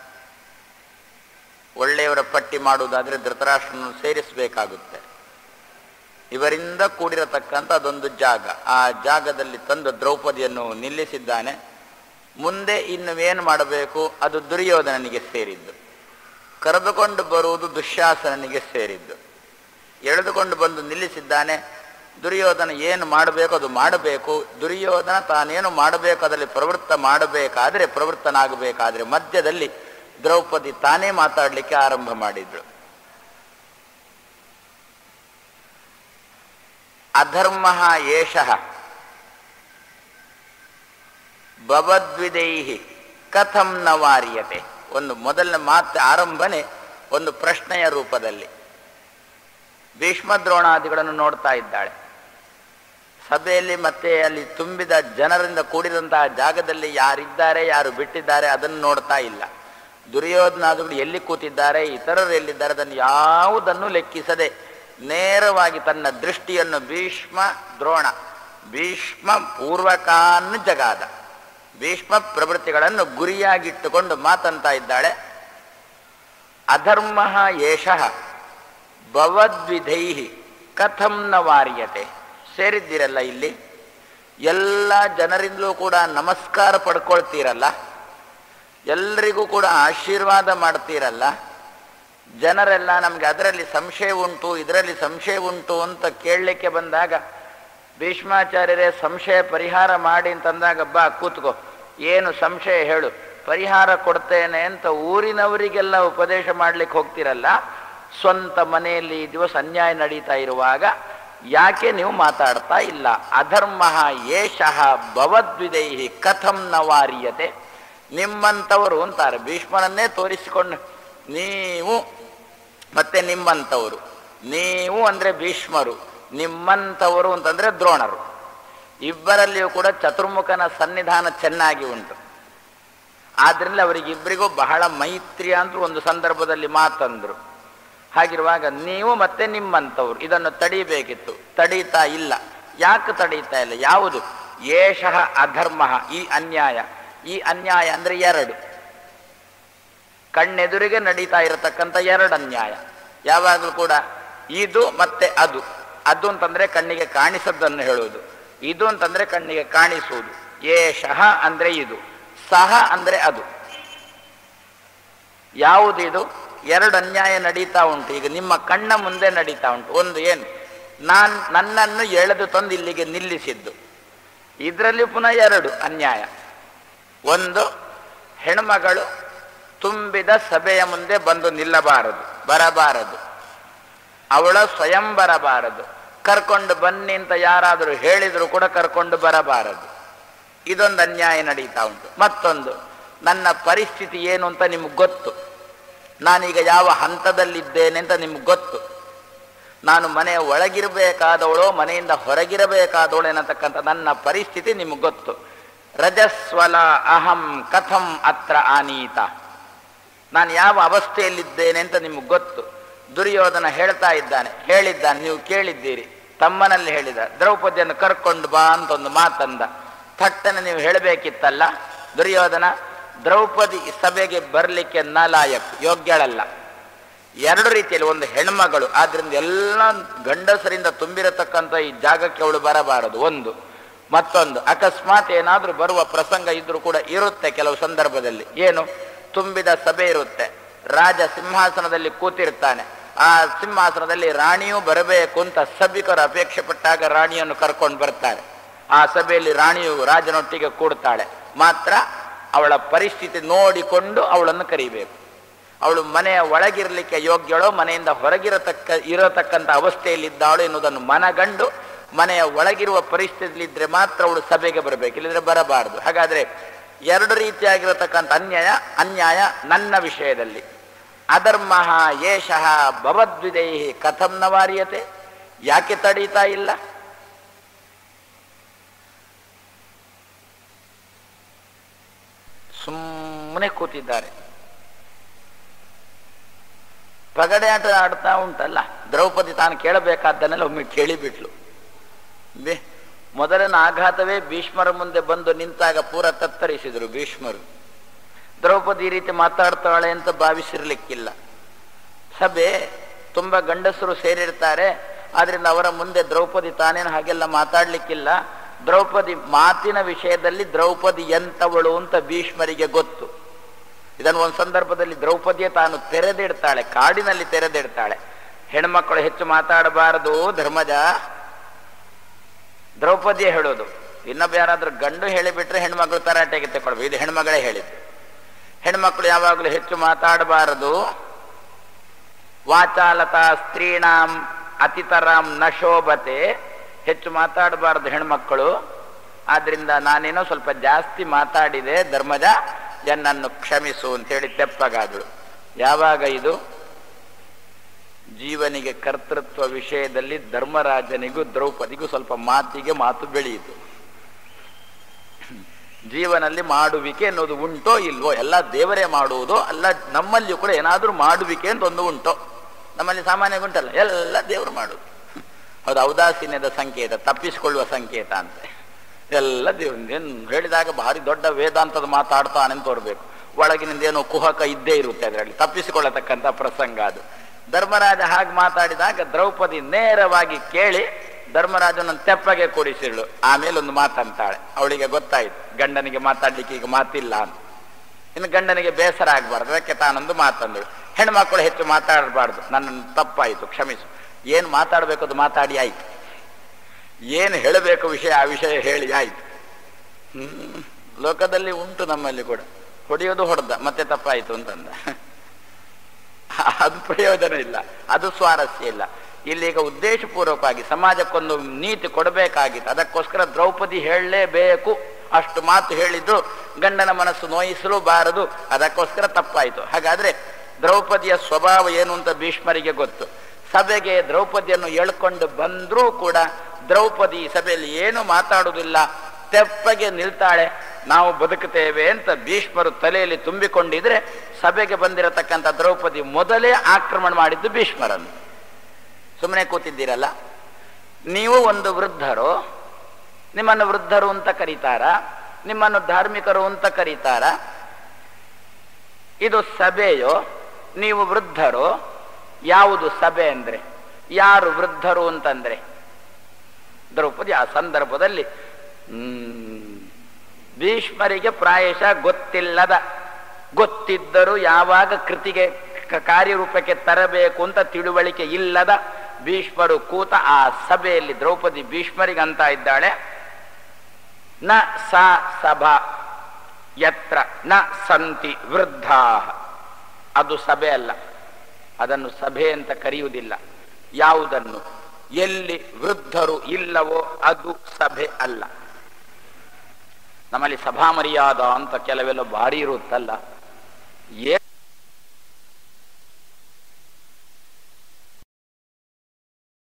ಒಳ್ಳೆಯವರ ಪಟ್ಟಿ ಮಾಡುವುದಾದ್ರೆ ಧೃತರಾಷ್ಟ್ರನನ್ನು ಸೇರಿಸಬೇಕಾಗುತ್ತೆ ಇವರಿಂದ ಕೂಡಿರತಕ್ಕಂಥ ಅದೊಂದು ಜಾಗ ಆ ಜಾಗದಲ್ಲಿ ತಂದು ದ್ರೌಪದಿಯನ್ನು ನಿಲ್ಲಿಸಿದ್ದಾನೆ ಮುಂದೆ ಇನ್ನು ಏನು ಮಾಡಬೇಕು ಅದು ದುರ್ಯೋಧನನಿಗೆ ಸೇರಿದ್ದು ಕರೆದುಕೊಂಡು ಬರುವುದು ದುಶ್ಯಾಸನನಿಗೆ ಸೇರಿದ್ದು ಎಳೆದುಕೊಂಡು ಬಂದು ನಿಲ್ಲಿಸಿದ್ದಾನೆ ದುರ್ಯೋಧನ ಏನು ಮಾಡಬೇಕು ಅದು ಮಾಡಬೇಕು ದುರ್ಯೋಧನ ತಾನೇನು ಮಾಡಬೇಕು ಅದರಲ್ಲಿ ಪ್ರವೃತ್ತ ಮಾಡಬೇಕಾದ್ರೆ ಪ್ರವೃತ್ತನಾಗಬೇಕಾದ್ರೆ ಮಧ್ಯದಲ್ಲಿ ದ್ರೌಪದಿ ತಾನೇ ಮಾತಾಡಲಿಕ್ಕೆ ಆರಂಭ ಮಾಡಿದ್ರು ಅಧರ್ಮ ಏಷ ಭವದ್ವಿದೈಹಿ ಕಥಂ ನ ವಾರ್ಯತೆ ಒಂದು ಮೊದಲನೇ ಮಾತು ಆರಂಭನೆ ಒಂದು ಪ್ರಶ್ನೆಯ ರೂಪದಲ್ಲಿ ಭೀಷ್ಮದ್ರೋಣಾದಿಗಳನ್ನು ನೋಡ್ತಾ ಇದ್ದಾಳೆ ಸಭೆಯಲ್ಲಿ ಮತ್ತೆ ಅಲ್ಲಿ ತುಂಬಿದ ಜನರಿಂದ ಕೂಡಿದಂತಹ ಜಾಗದಲ್ಲಿ ಯಾರಿದ್ದಾರೆ ಯಾರು ಬಿಟ್ಟಿದ್ದಾರೆ ಅದನ್ನು ನೋಡ್ತಾ ಇಲ್ಲ ದುರ್ಯೋಧನಾದಿಗಳು ಎಲ್ಲಿ ಕೂತಿದ್ದಾರೆ ಇತರರು ಎಲ್ಲಿದ್ದಾರೆ ಅದನ್ನು ಯಾವುದನ್ನು ಲೆಕ್ಕಿಸದೆ ನೇರವಾಗಿ ತನ್ನ ದೃಷ್ಟಿಯನ್ನು ಭೀಷ್ಮ ದ್ರೋಣ ಭೀಷ್ಮ ಪೂರ್ವಕಾನ್ ಜಗಾದ ಭೀಷ್ಮ ಪ್ರವೃತ್ತಿಗಳನ್ನು ಗುರಿಯಾಗಿಟ್ಟುಕೊಂಡು ಮಾತಂತ ಇದ್ದಾಳೆ ಅಧರ್ಮ ಏಷಃ ಭವದ್ವಿಧೈ ಕಥಂ ನ ವಾರ್ಯತೆ ಸೇರಿದ್ದೀರಲ್ಲ ಇಲ್ಲಿ ಎಲ್ಲ ಜನರಿಂದಲೂ ಕೂಡ ನಮಸ್ಕಾರ ಪಡ್ಕೊಳ್ತೀರಲ್ಲ ಎಲ್ರಿಗೂ ಕೂಡ ಆಶೀರ್ವಾದ ಮಾಡ್ತೀರಲ್ಲ ಜನರೆಲ್ಲ ನಮಗೆ ಅದರಲ್ಲಿ ಸಂಶಯ ಉಂಟು ಇದರಲ್ಲಿ ಸಂಶಯ ಉಂಟು ಅಂತ ಕೇಳಲಿಕ್ಕೆ ಬಂದಾಗ ಭೀಷ್ಮಾಚಾರ್ಯರೇ ಸಂಶಯ ಪರಿಹಾರ ಮಾಡಿ ಅಂತಂದಾಗ ಬಾ ಕೂತ್ಕೋ ಏನು ಸಂಶಯ ಹೇಳು ಪರಿಹಾರ ಕೊಡ್ತೇನೆ ಅಂತ ಊರಿನವರಿಗೆಲ್ಲ ಉಪದೇಶ ಮಾಡ್ಲಿಕ್ಕೆ ಹೋಗ್ತಿರಲ್ಲ ಸ್ವಂತ ಮನೆಯಲ್ಲಿ ಈ ದಿವಸ ಅನ್ಯಾಯ ನಡೀತಾ ಇರುವಾಗ ಯಾಕೆ ನೀವು ಮಾತಾಡ್ತಾ ಇಲ್ಲ ಅಧರ್ಮ ಏಷಃ ಭವದ್ವಿದೈಹಿ ಕಥಂ ನ ವಾರ್ಯತೆ ನಿಮ್ಮಂಥವರು ಅಂತಾರೆ ಭೀಷ್ಮನನ್ನೇ ತೋರಿಸಿಕೊಂಡು ನೀವು ಮತ್ತೆ ನಿಮ್ಮಂಥವರು ನೀವು ಅಂದ್ರೆ ಭೀಷ್ಮರು ನಿಮ್ಮಂಥವರು ಅಂತಂದ್ರೆ ದ್ರೋಣರು ಇಬ್ಬರಲ್ಲಿಯೂ ಕೂಡ ಚತುರ್ಮುಖನ ಸನ್ನಿಧಾನ ಚೆನ್ನಾಗಿ ಉಂಟು ಆದ್ರಿಂದ ಅವರಿಗಿಬ್ಬರಿಗೂ ಬಹಳ ಮೈತ್ರಿ ಅಂತ ಒಂದು ಸಂದರ್ಭದಲ್ಲಿ ಮಾತಂದ್ರು ಹಾಗಿರುವಾಗ ನೀವು ಮತ್ತೆ ನಿಮ್ಮಂಥವ್ರು ಇದನ್ನು ತಡಿಬೇಕಿತ್ತು ತಡೀತಾ ಇಲ್ಲ ಯಾಕೆ ತಡೀತಾ ಇಲ್ಲ ಯಾವುದು ಏಷಃ ಅಧರ್ಮ ಈ ಅನ್ಯಾಯ ಈ ಅನ್ಯಾಯ ಅಂದ್ರೆ ಎರಡು ಕಣ್ಣೆದುರಿಗೆ ನಡೀತಾ ಇರತಕ್ಕಂಥ ಎರಡು ಅನ್ಯಾಯ ಯಾವಾಗಲೂ ಕೂಡ ಇದು ಮತ್ತೆ ಅದು ಅದು ಅಂತಂದ್ರೆ ಕಣ್ಣಿಗೆ ಕಾಣಿಸದ್ದನ್ನು ಹೇಳುವುದು ಇದು ಅಂತಂದ್ರೆ ಕಣ್ಣಿಗೆ ಕಾಣಿಸುವುದು ಏಷಃ ಅಂದ್ರೆ ಇದು ಸಹ ಅಂದ್ರೆ ಅದು ಯಾವುದು ಇದು ಎರಡು ಅನ್ಯಾಯ ನಡೀತಾ ಉಂಟು ಈಗ ನಿಮ್ಮ ಕಣ್ಣ ಮುಂದೆ ನಡೀತಾ ಉಂಟು ಒಂದು ಏನು ನಾನ್ ನನ್ನನ್ನು ಎಳೆದು ತಂದು ಇಲ್ಲಿಗೆ ನಿಲ್ಲಿಸಿದ್ದು ಇದರಲ್ಲಿ ಪುನಃ ಎರಡು ಅನ್ಯಾಯ ಒಂದು ಹೆಣ್ಮಗಳು ತುಂಬಿದ ಸಭೆಯ ಮುಂದೆ ಬಂದು ನಿಲ್ಲಬಾರದು ಬರಬಾರದು ಅವಳ ಸ್ವಯಂ ಬರಬಾರದು ಕರ್ಕೊಂಡು ಬನ್ನಿ ಅಂತ ಯಾರಾದರೂ ಹೇಳಿದ್ರು ಕೂಡ ಕರ್ಕೊಂಡು ಬರಬಾರದು ಇದೊಂದು ಅನ್ಯಾಯ ನಡೀತಾ ಉಂಟು ಮತ್ತೊಂದು ನನ್ನ ಪರಿಸ್ಥಿತಿ ಏನು ಅಂತ ನಿಮ್ಗೆ ಗೊತ್ತು ನಾನೀಗ ಯಾವ ಹಂತದಲ್ಲಿದ್ದೇನೆ ಅಂತ ನಿಮ್ಗೆ ಗೊತ್ತು ನಾನು ಮನೆಯ ಒಳಗಿರಬೇಕಾದವಳೋ ಮನೆಯಿಂದ ಹೊರಗಿರಬೇಕಾದವಳು ಎನ್ನತಕ್ಕಂಥ ನನ್ನ ಪರಿಸ್ಥಿತಿ ನಿಮ್ಗೆ ಗೊತ್ತು ರಜಸ್ವಲ ಅಹಂ ಕಥಂ ಅತ್ರ ಆನೀತ ನಾನು ಯಾವ ಅವಸ್ಥೆಯಲ್ಲಿದ್ದೇನೆ ಅಂತ ನಿಮ್ಗೆ ಗೊತ್ತು ದುರ್ಯೋಧನ ಹೇಳ್ತಾ ಇದ್ದಾನೆ ಹೇಳಿದ್ದಾನೆ ನೀವು ಕೇಳಿದ್ದೀರಿ ತಮ್ಮನಲ್ಲಿ ಹೇಳಿದ ದ್ರೌಪದಿಯನ್ನು ಕರ್ಕೊಂಡು ಬಾ ಅಂತ ಒಂದು ಮಾತಂದ ಥಟ್ಟನೆ ನೀವು ಹೇಳಬೇಕಿತ್ತಲ್ಲ ದುರ್ಯೋಧನ ದ್ರೌಪದಿ ಸಭೆಗೆ ಬರಲಿಕ್ಕೆ ನಲಾಯಕ್ ಯೋಗ್ಯಳಲ್ಲ ಎರಡು ರೀತಿಯಲ್ಲಿ ಒಂದು ಹೆಣ್ಮಗಳು ಆದ್ರಿಂದ ಎಲ್ಲ ಗಂಡಸರಿಂದ ತುಂಬಿರತಕ್ಕಂಥ ಈ ಜಾಗಕ್ಕೆ ಅವಳು ಬರಬಾರದು ಒಂದು ಮತ್ತೊಂದು ಅಕಸ್ಮಾತ್ ಏನಾದ್ರೂ ಬರುವ ಪ್ರಸಂಗ ಇದ್ರೂ ಕೂಡ ಇರುತ್ತೆ ಕೆಲವು ಸಂದರ್ಭದಲ್ಲಿ ಏನು ತುಂಬಿದ ಸಭೆ ಇರುತ್ತೆ ರಾಜ ಸಿಂಹಾಸನದಲ್ಲಿ ಕೂತಿರ್ತಾನೆ ಆ ಸಿಂಹಾಸನದಲ್ಲಿ ರಾಣಿಯೂ ಬರಬೇಕು ಅಂತ ಸಭಿಕರು ಅಪೇಕ್ಷೆ ಪಟ್ಟಾಗ ರಾಣಿಯನ್ನು ಕರ್ಕೊಂಡು ಬರ್ತಾರೆ ಆ ಸಭೆಯಲ್ಲಿ ರಾಣಿಯು ರಾಜನೊಟ್ಟಿಗೆ ಕೂಡ್ತಾಳೆ ಮಾತ್ರ ಅವಳ ಪರಿಸ್ಥಿತಿ ನೋಡಿಕೊಂಡು ಅವಳನ್ನು ಕರಿಬೇಕು ಅವಳು ಮನೆಯ ಒಳಗಿರಲಿಕ್ಕೆ ಯೋಗ್ಯಳೋ ಮನೆಯಿಂದ ಹೊರಗಿರತಕ್ಕ ಇರತಕ್ಕಂಥ ಅವಸ್ಥೆಯಲ್ಲಿದ್ದಾಳು ಎನ್ನುವುದನ್ನು ಮನಗಂಡು ಮನೆಯ ಒಳಗಿರುವ ಪರಿಸ್ಥಿತಿಯಲ್ಲಿದ್ದರೆ ಮಾತ್ರ ಅವಳು ಸಭೆಗೆ ಬರಬೇಕು ಇಲ್ಲದ್ರೆ ಬರಬಾರದು ಹಾಗಾದ್ರೆ ಎರಡು ರೀತಿಯಾಗಿರತಕ್ಕಂಥ ಅನ್ಯಾಯ ಅನ್ಯಾಯ ನನ್ನ ವಿಷಯದಲ್ಲಿ ಅಧರ್ಮ ಯೇಷಃ ಭವದ್ವಿದೇಹಿ ಕಥಂ ನ ವಾರ್ಯತೆ ಯಾಕೆ ತಡೀತಾ ಇಲ್ಲ ಸುಮ್ಮನೆ ಕೂತಿದ್ದಾರೆ ಪಗಡೆ ಆಟ ಆಡ್ತಾ ಉಂಟಲ್ಲ ದ್ರೌಪದಿ ತಾನು ಕೇಳಬೇಕಾದ್ದನ್ನೆಲ್ಲ ಒಮ್ಮೆ ಕೇಳಿಬಿಟ್ಲು ಬೇ ಮೊದಲಿನ ಆಘಾತವೇ ಭೀಷ್ಮರ ಮುಂದೆ ಬಂದು ನಿಂತಾಗ ಪೂರ ತತ್ತರಿಸಿದರು ಭೀಷ್ಮರು ದ್ರೌಪದಿ ಈ ರೀತಿ ಮಾತಾಡ್ತಾಳೆ ಅಂತ ಭಾವಿಸಿರ್ಲಿಕ್ಕಿಲ್ಲ ಸಭೆ ತುಂಬಾ ಗಂಡಸರು ಸೇರಿರ್ತಾರೆ ಆದ್ರಿಂದ ಅವರ ಮುಂದೆ ದ್ರೌಪದಿ ತಾನೇನು ಹಾಗೆಲ್ಲ ಮಾತಾಡ್ಲಿಕ್ಕಿಲ್ಲ ದ್ರೌಪದಿ ಮಾತಿನ ವಿಷಯದಲ್ಲಿ ದ್ರೌಪದಿ ಎಂತವಳು ಅಂತ ಭೀಷ್ಮರಿಗೆ ಗೊತ್ತು ಇದನ್ನು ಒಂದು ಸಂದರ್ಭದಲ್ಲಿ ದ್ರೌಪದಿಯೇ ತಾನು ತೆರೆದಿಡ್ತಾಳೆ ಕಾಡಿನಲ್ಲಿ ತೆರೆದಿಡ್ತಾಳೆ ಹೆಣ್ಮಕ್ಕಳು ಹೆಚ್ಚು ಮಾತಾಡಬಾರದು ಧರ್ಮಜ ದ್ರೌಪದಿಯೇ ಹೇಳೋದು ಇನ್ನೊಬ್ಬ ಯಾರಾದ್ರೂ ಗಂಡು ಹೇಳಿಬಿಟ್ರೆ ಹೆಣ್ಮಕ್ಳು ತರಾಟೆಗೆ ತಗೊಳ್ಬೇಕು ಇದು ಹೆಣ್ಮಗಳೇ ಹೇಳಿದ್ದು ಹೆಣ್ಮಕ್ಳು ಯಾವಾಗಲೂ ಹೆಚ್ಚು ಮಾತಾಡಬಾರದು ವಾಚಾಲತಾ ಸ್ತ್ರೀಣಾಂ ಅತಿತರಾಂ ನಶೋಭತೆ ಹೆಚ್ಚು ಮಾತಾಡಬಾರದು ಹೆಣ್ಮಕ್ಕಳು ಆದ್ರಿಂದ ನಾನೇನೋ ಸ್ವಲ್ಪ ಜಾಸ್ತಿ ಮಾತಾಡಿದೆ ಧರ್ಮಜ ಎನ್ನನ್ನು ಕ್ಷಮಿಸು ಅಂತ ಹೇಳಿ ತೆಪ್ಪಗಾದಳು ಯಾವಾಗ ಇದು ಜೀವನಿಗೆ ಕರ್ತೃತ್ವ ವಿಷಯದಲ್ಲಿ ಧರ್ಮರಾಜನಿಗೂ ದ್ರೌಪದಿಗೂ ಸ್ವಲ್ಪ ಮಾತಿಗೆ ಮಾತು ಬೆಳೆಯಿತು ಜೀವನಲ್ಲಿ ಮಾಡುವಿಕೆ ಅನ್ನೋದು ಉಂಟೋ ಇಲ್ವೋ ಎಲ್ಲ ದೇವರೇ ಮಾಡುವುದೋ ಅಲ್ಲ ನಮ್ಮಲ್ಲಿಯೂ ಕೂಡ ಏನಾದರೂ ಮಾಡುವಿಕೆ ಅಂತ ಒಂದು ಉಂಟೋ ನಮ್ಮಲ್ಲಿ ಸಾಮಾನ್ಯ ಉಂಟಲ್ಲ ಎಲ್ಲ ದೇವರು ಮಾಡುದು ಹೌದು ಔದಾಸೀನ್ಯದ ಸಂಕೇತ ತಪ್ಪಿಸಿಕೊಳ್ಳುವ ಸಂಕೇತ ಅಂತ ಎಲ್ಲ ದೇವ್ರು ಏನು ಹೇಳಿದಾಗ ಭಾರಿ ದೊಡ್ಡ ವೇದಾಂತದ ಮಾತಾಡ್ತಾನೆ ತೋರ್ಬೇಕು ಒಳಗಿನಿಂದ ಏನೋ ಕುಹಕ ಇದ್ದೇ ಇರುತ್ತೆ ಅದರಲ್ಲಿ ತಪ್ಪಿಸಿಕೊಳ್ಳತಕ್ಕಂಥ ಪ್ರಸಂಗ ಅದು ಧರ್ಮರಾಜ ಹಾಗೆ ಮಾತಾಡಿದಾಗ ದ್ರೌಪದಿ ನೇರವಾಗಿ ಕೇಳಿ ಧರ್ಮರಾಜನನ್ನು ತೆಪ್ಪಗೆ ಕೂಡಿಸಿಳು ಆಮೇಲೆ ಒಂದು ಮಾತಂತಾಳೆ ಅವಳಿಗೆ ಗೊತ್ತಾಯ್ತು ಗಂಡನಿಗೆ ಮಾತಾಡ್ಲಿಕ್ಕೆ ಈಗ ಮಾತಿಲ್ಲ ಅಂತ ಇನ್ನು ಗಂಡನಿಗೆ ಬೇಸರ ಆಗಬಾರ್ದು ಅದಕ್ಕೆ ತಾನೊಂದು ಮಾತಂದಳು ಹೆಣ್ಮಕ್ಳು ಹೆಚ್ಚು ಮಾತಾಡಬಾರ್ದು ನನ್ನ ತಪ್ಪಾಯಿತು ಕ್ಷಮಿಸು ಏನು ಮಾತಾಡಬೇಕು ಅದು ಮಾತಾಡಿ ಆಯ್ತು ಏನು ಹೇಳಬೇಕು ವಿಷಯ ಆ ವಿಷಯ ಹೇಳಿ ಆಯ್ತು ಹ್ಮ್ ಲೋಕದಲ್ಲಿ ಉಂಟು ನಮ್ಮಲ್ಲಿ ಕೂಡ ಹೊಡೆಯೋದು ಹೊಡೆದ ಮತ್ತೆ ತಪ್ಪಾಯಿತು ಅಂತಂದ ಅದು ಪ್ರಯೋಜನ ಇಲ್ಲ ಅದು ಸ್ವಾರಸ್ಯ ಇಲ್ಲ ಇಲ್ಲೀಗ ಉದ್ದೇಶಪೂರ್ವಕವಾಗಿ ಸಮಾಜಕ್ಕೊಂದು ನೀತಿ ಕೊಡಬೇಕಾಗಿತ್ತು ಅದಕ್ಕೋಸ್ಕರ ದ್ರೌಪದಿ ಹೇಳಲೇಬೇಕು ಅಷ್ಟು ಮಾತು ಹೇಳಿದ್ರು ಗಂಡನ ಮನಸ್ಸು ನೋಯಿಸಲು ಬಾರದು ಅದಕ್ಕೋಸ್ಕರ ತಪ್ಪಾಯಿತು ಹಾಗಾದ್ರೆ ದ್ರೌಪದಿಯ ಸ್ವಭಾವ ಏನು ಅಂತ ಭೀಷ್ಮರಿಗೆ ಗೊತ್ತು ಸಭೆಗೆ ದ್ರೌಪದಿಯನ್ನು ಎಳ್ಕೊಂಡು ಬಂದ್ರೂ ಕೂಡ ದ್ರೌಪದಿ ಸಭೆಯಲ್ಲಿ ಏನು ಮಾತಾಡುವುದಿಲ್ಲ ತೆಪ್ಪಗೆ ನಿಲ್ತಾಳೆ ನಾವು ಬದುಕುತ್ತೇವೆ ಅಂತ ಭೀಷ್ಮರು ತಲೆಯಲ್ಲಿ ತುಂಬಿಕೊಂಡಿದ್ರೆ ಸಭೆಗೆ ಬಂದಿರತಕ್ಕಂಥ ದ್ರೌಪದಿ ಮೊದಲೇ ಆಕ್ರಮಣ ಮಾಡಿದ್ದು ಭೀಷ್ಮರನ್ನು ಸುಮ್ಮನೆ ಕೂತಿದ್ದೀರಲ್ಲ ನೀವು ಒಂದು ವೃದ್ಧರು ನಿಮ್ಮನ್ನು ವೃದ್ಧರು ಅಂತ ಕರೀತಾರ ನಿಮ್ಮನ್ನು ಧಾರ್ಮಿಕರು ಅಂತ ಕರೀತಾರ ಇದು ಸಭೆಯೋ ನೀವು ವೃದ್ಧರು ಯಾವುದು ಸಭೆ ಅಂದ್ರೆ ಯಾರು ವೃದ್ಧರು ಅಂತಂದ್ರೆ ದ್ರೌಪದಿ ಆ ಸಂದರ್ಭದಲ್ಲಿ ಹ್ಮ್, ಭೀಷ್ಮರಿಗೆ ಪ್ರಾಯಶಃ ಗೊತ್ತಿಲ್ಲದ ಗೊತ್ತಿದ್ದರೂ ಯಾವಾಗ ಕೃತಿಗೆ ಕ- ಕಾರ್ಯರೂಪಕ್ಕೆ ತರಬೇಕು ಅಂತ ತಿಳುವಳಿಕೆ ಇಲ್ಲದ ಭೀಷ್ಮರು ಕೂತ ಆ ಸಭೆಯಲ್ಲಿ ದ್ರೌಪದಿ ಭೀಷ್ಮರಿಗೆ ಅಂತ ಇದ್ದಾಳೆ ನ ಸಾ ಸಭಾ ಯತ್ರ ನ ಸಂತಿ ವೃದ್ಧಾ ಅದು ಸಭೆ ಅಲ್ಲ ಅದನ್ನು ಸಭೆ ಅಂತ ಕರೆಯುವುದಿಲ್ಲ ಯಾವುದನ್ನು ಎಲ್ಲಿ ವೃದ್ಧರು ಇಲ್ಲವೋ ಅದು ಸಭೆ ಅಲ್ಲ ನಮ್ಮಲ್ಲಿ ಸಭಾ ಮರ್ಯಾದ ಅಂತ ಕೆಲವೆಲ್ಲ ಭಾರಿ ಇರುತ್ತಲ್ಲ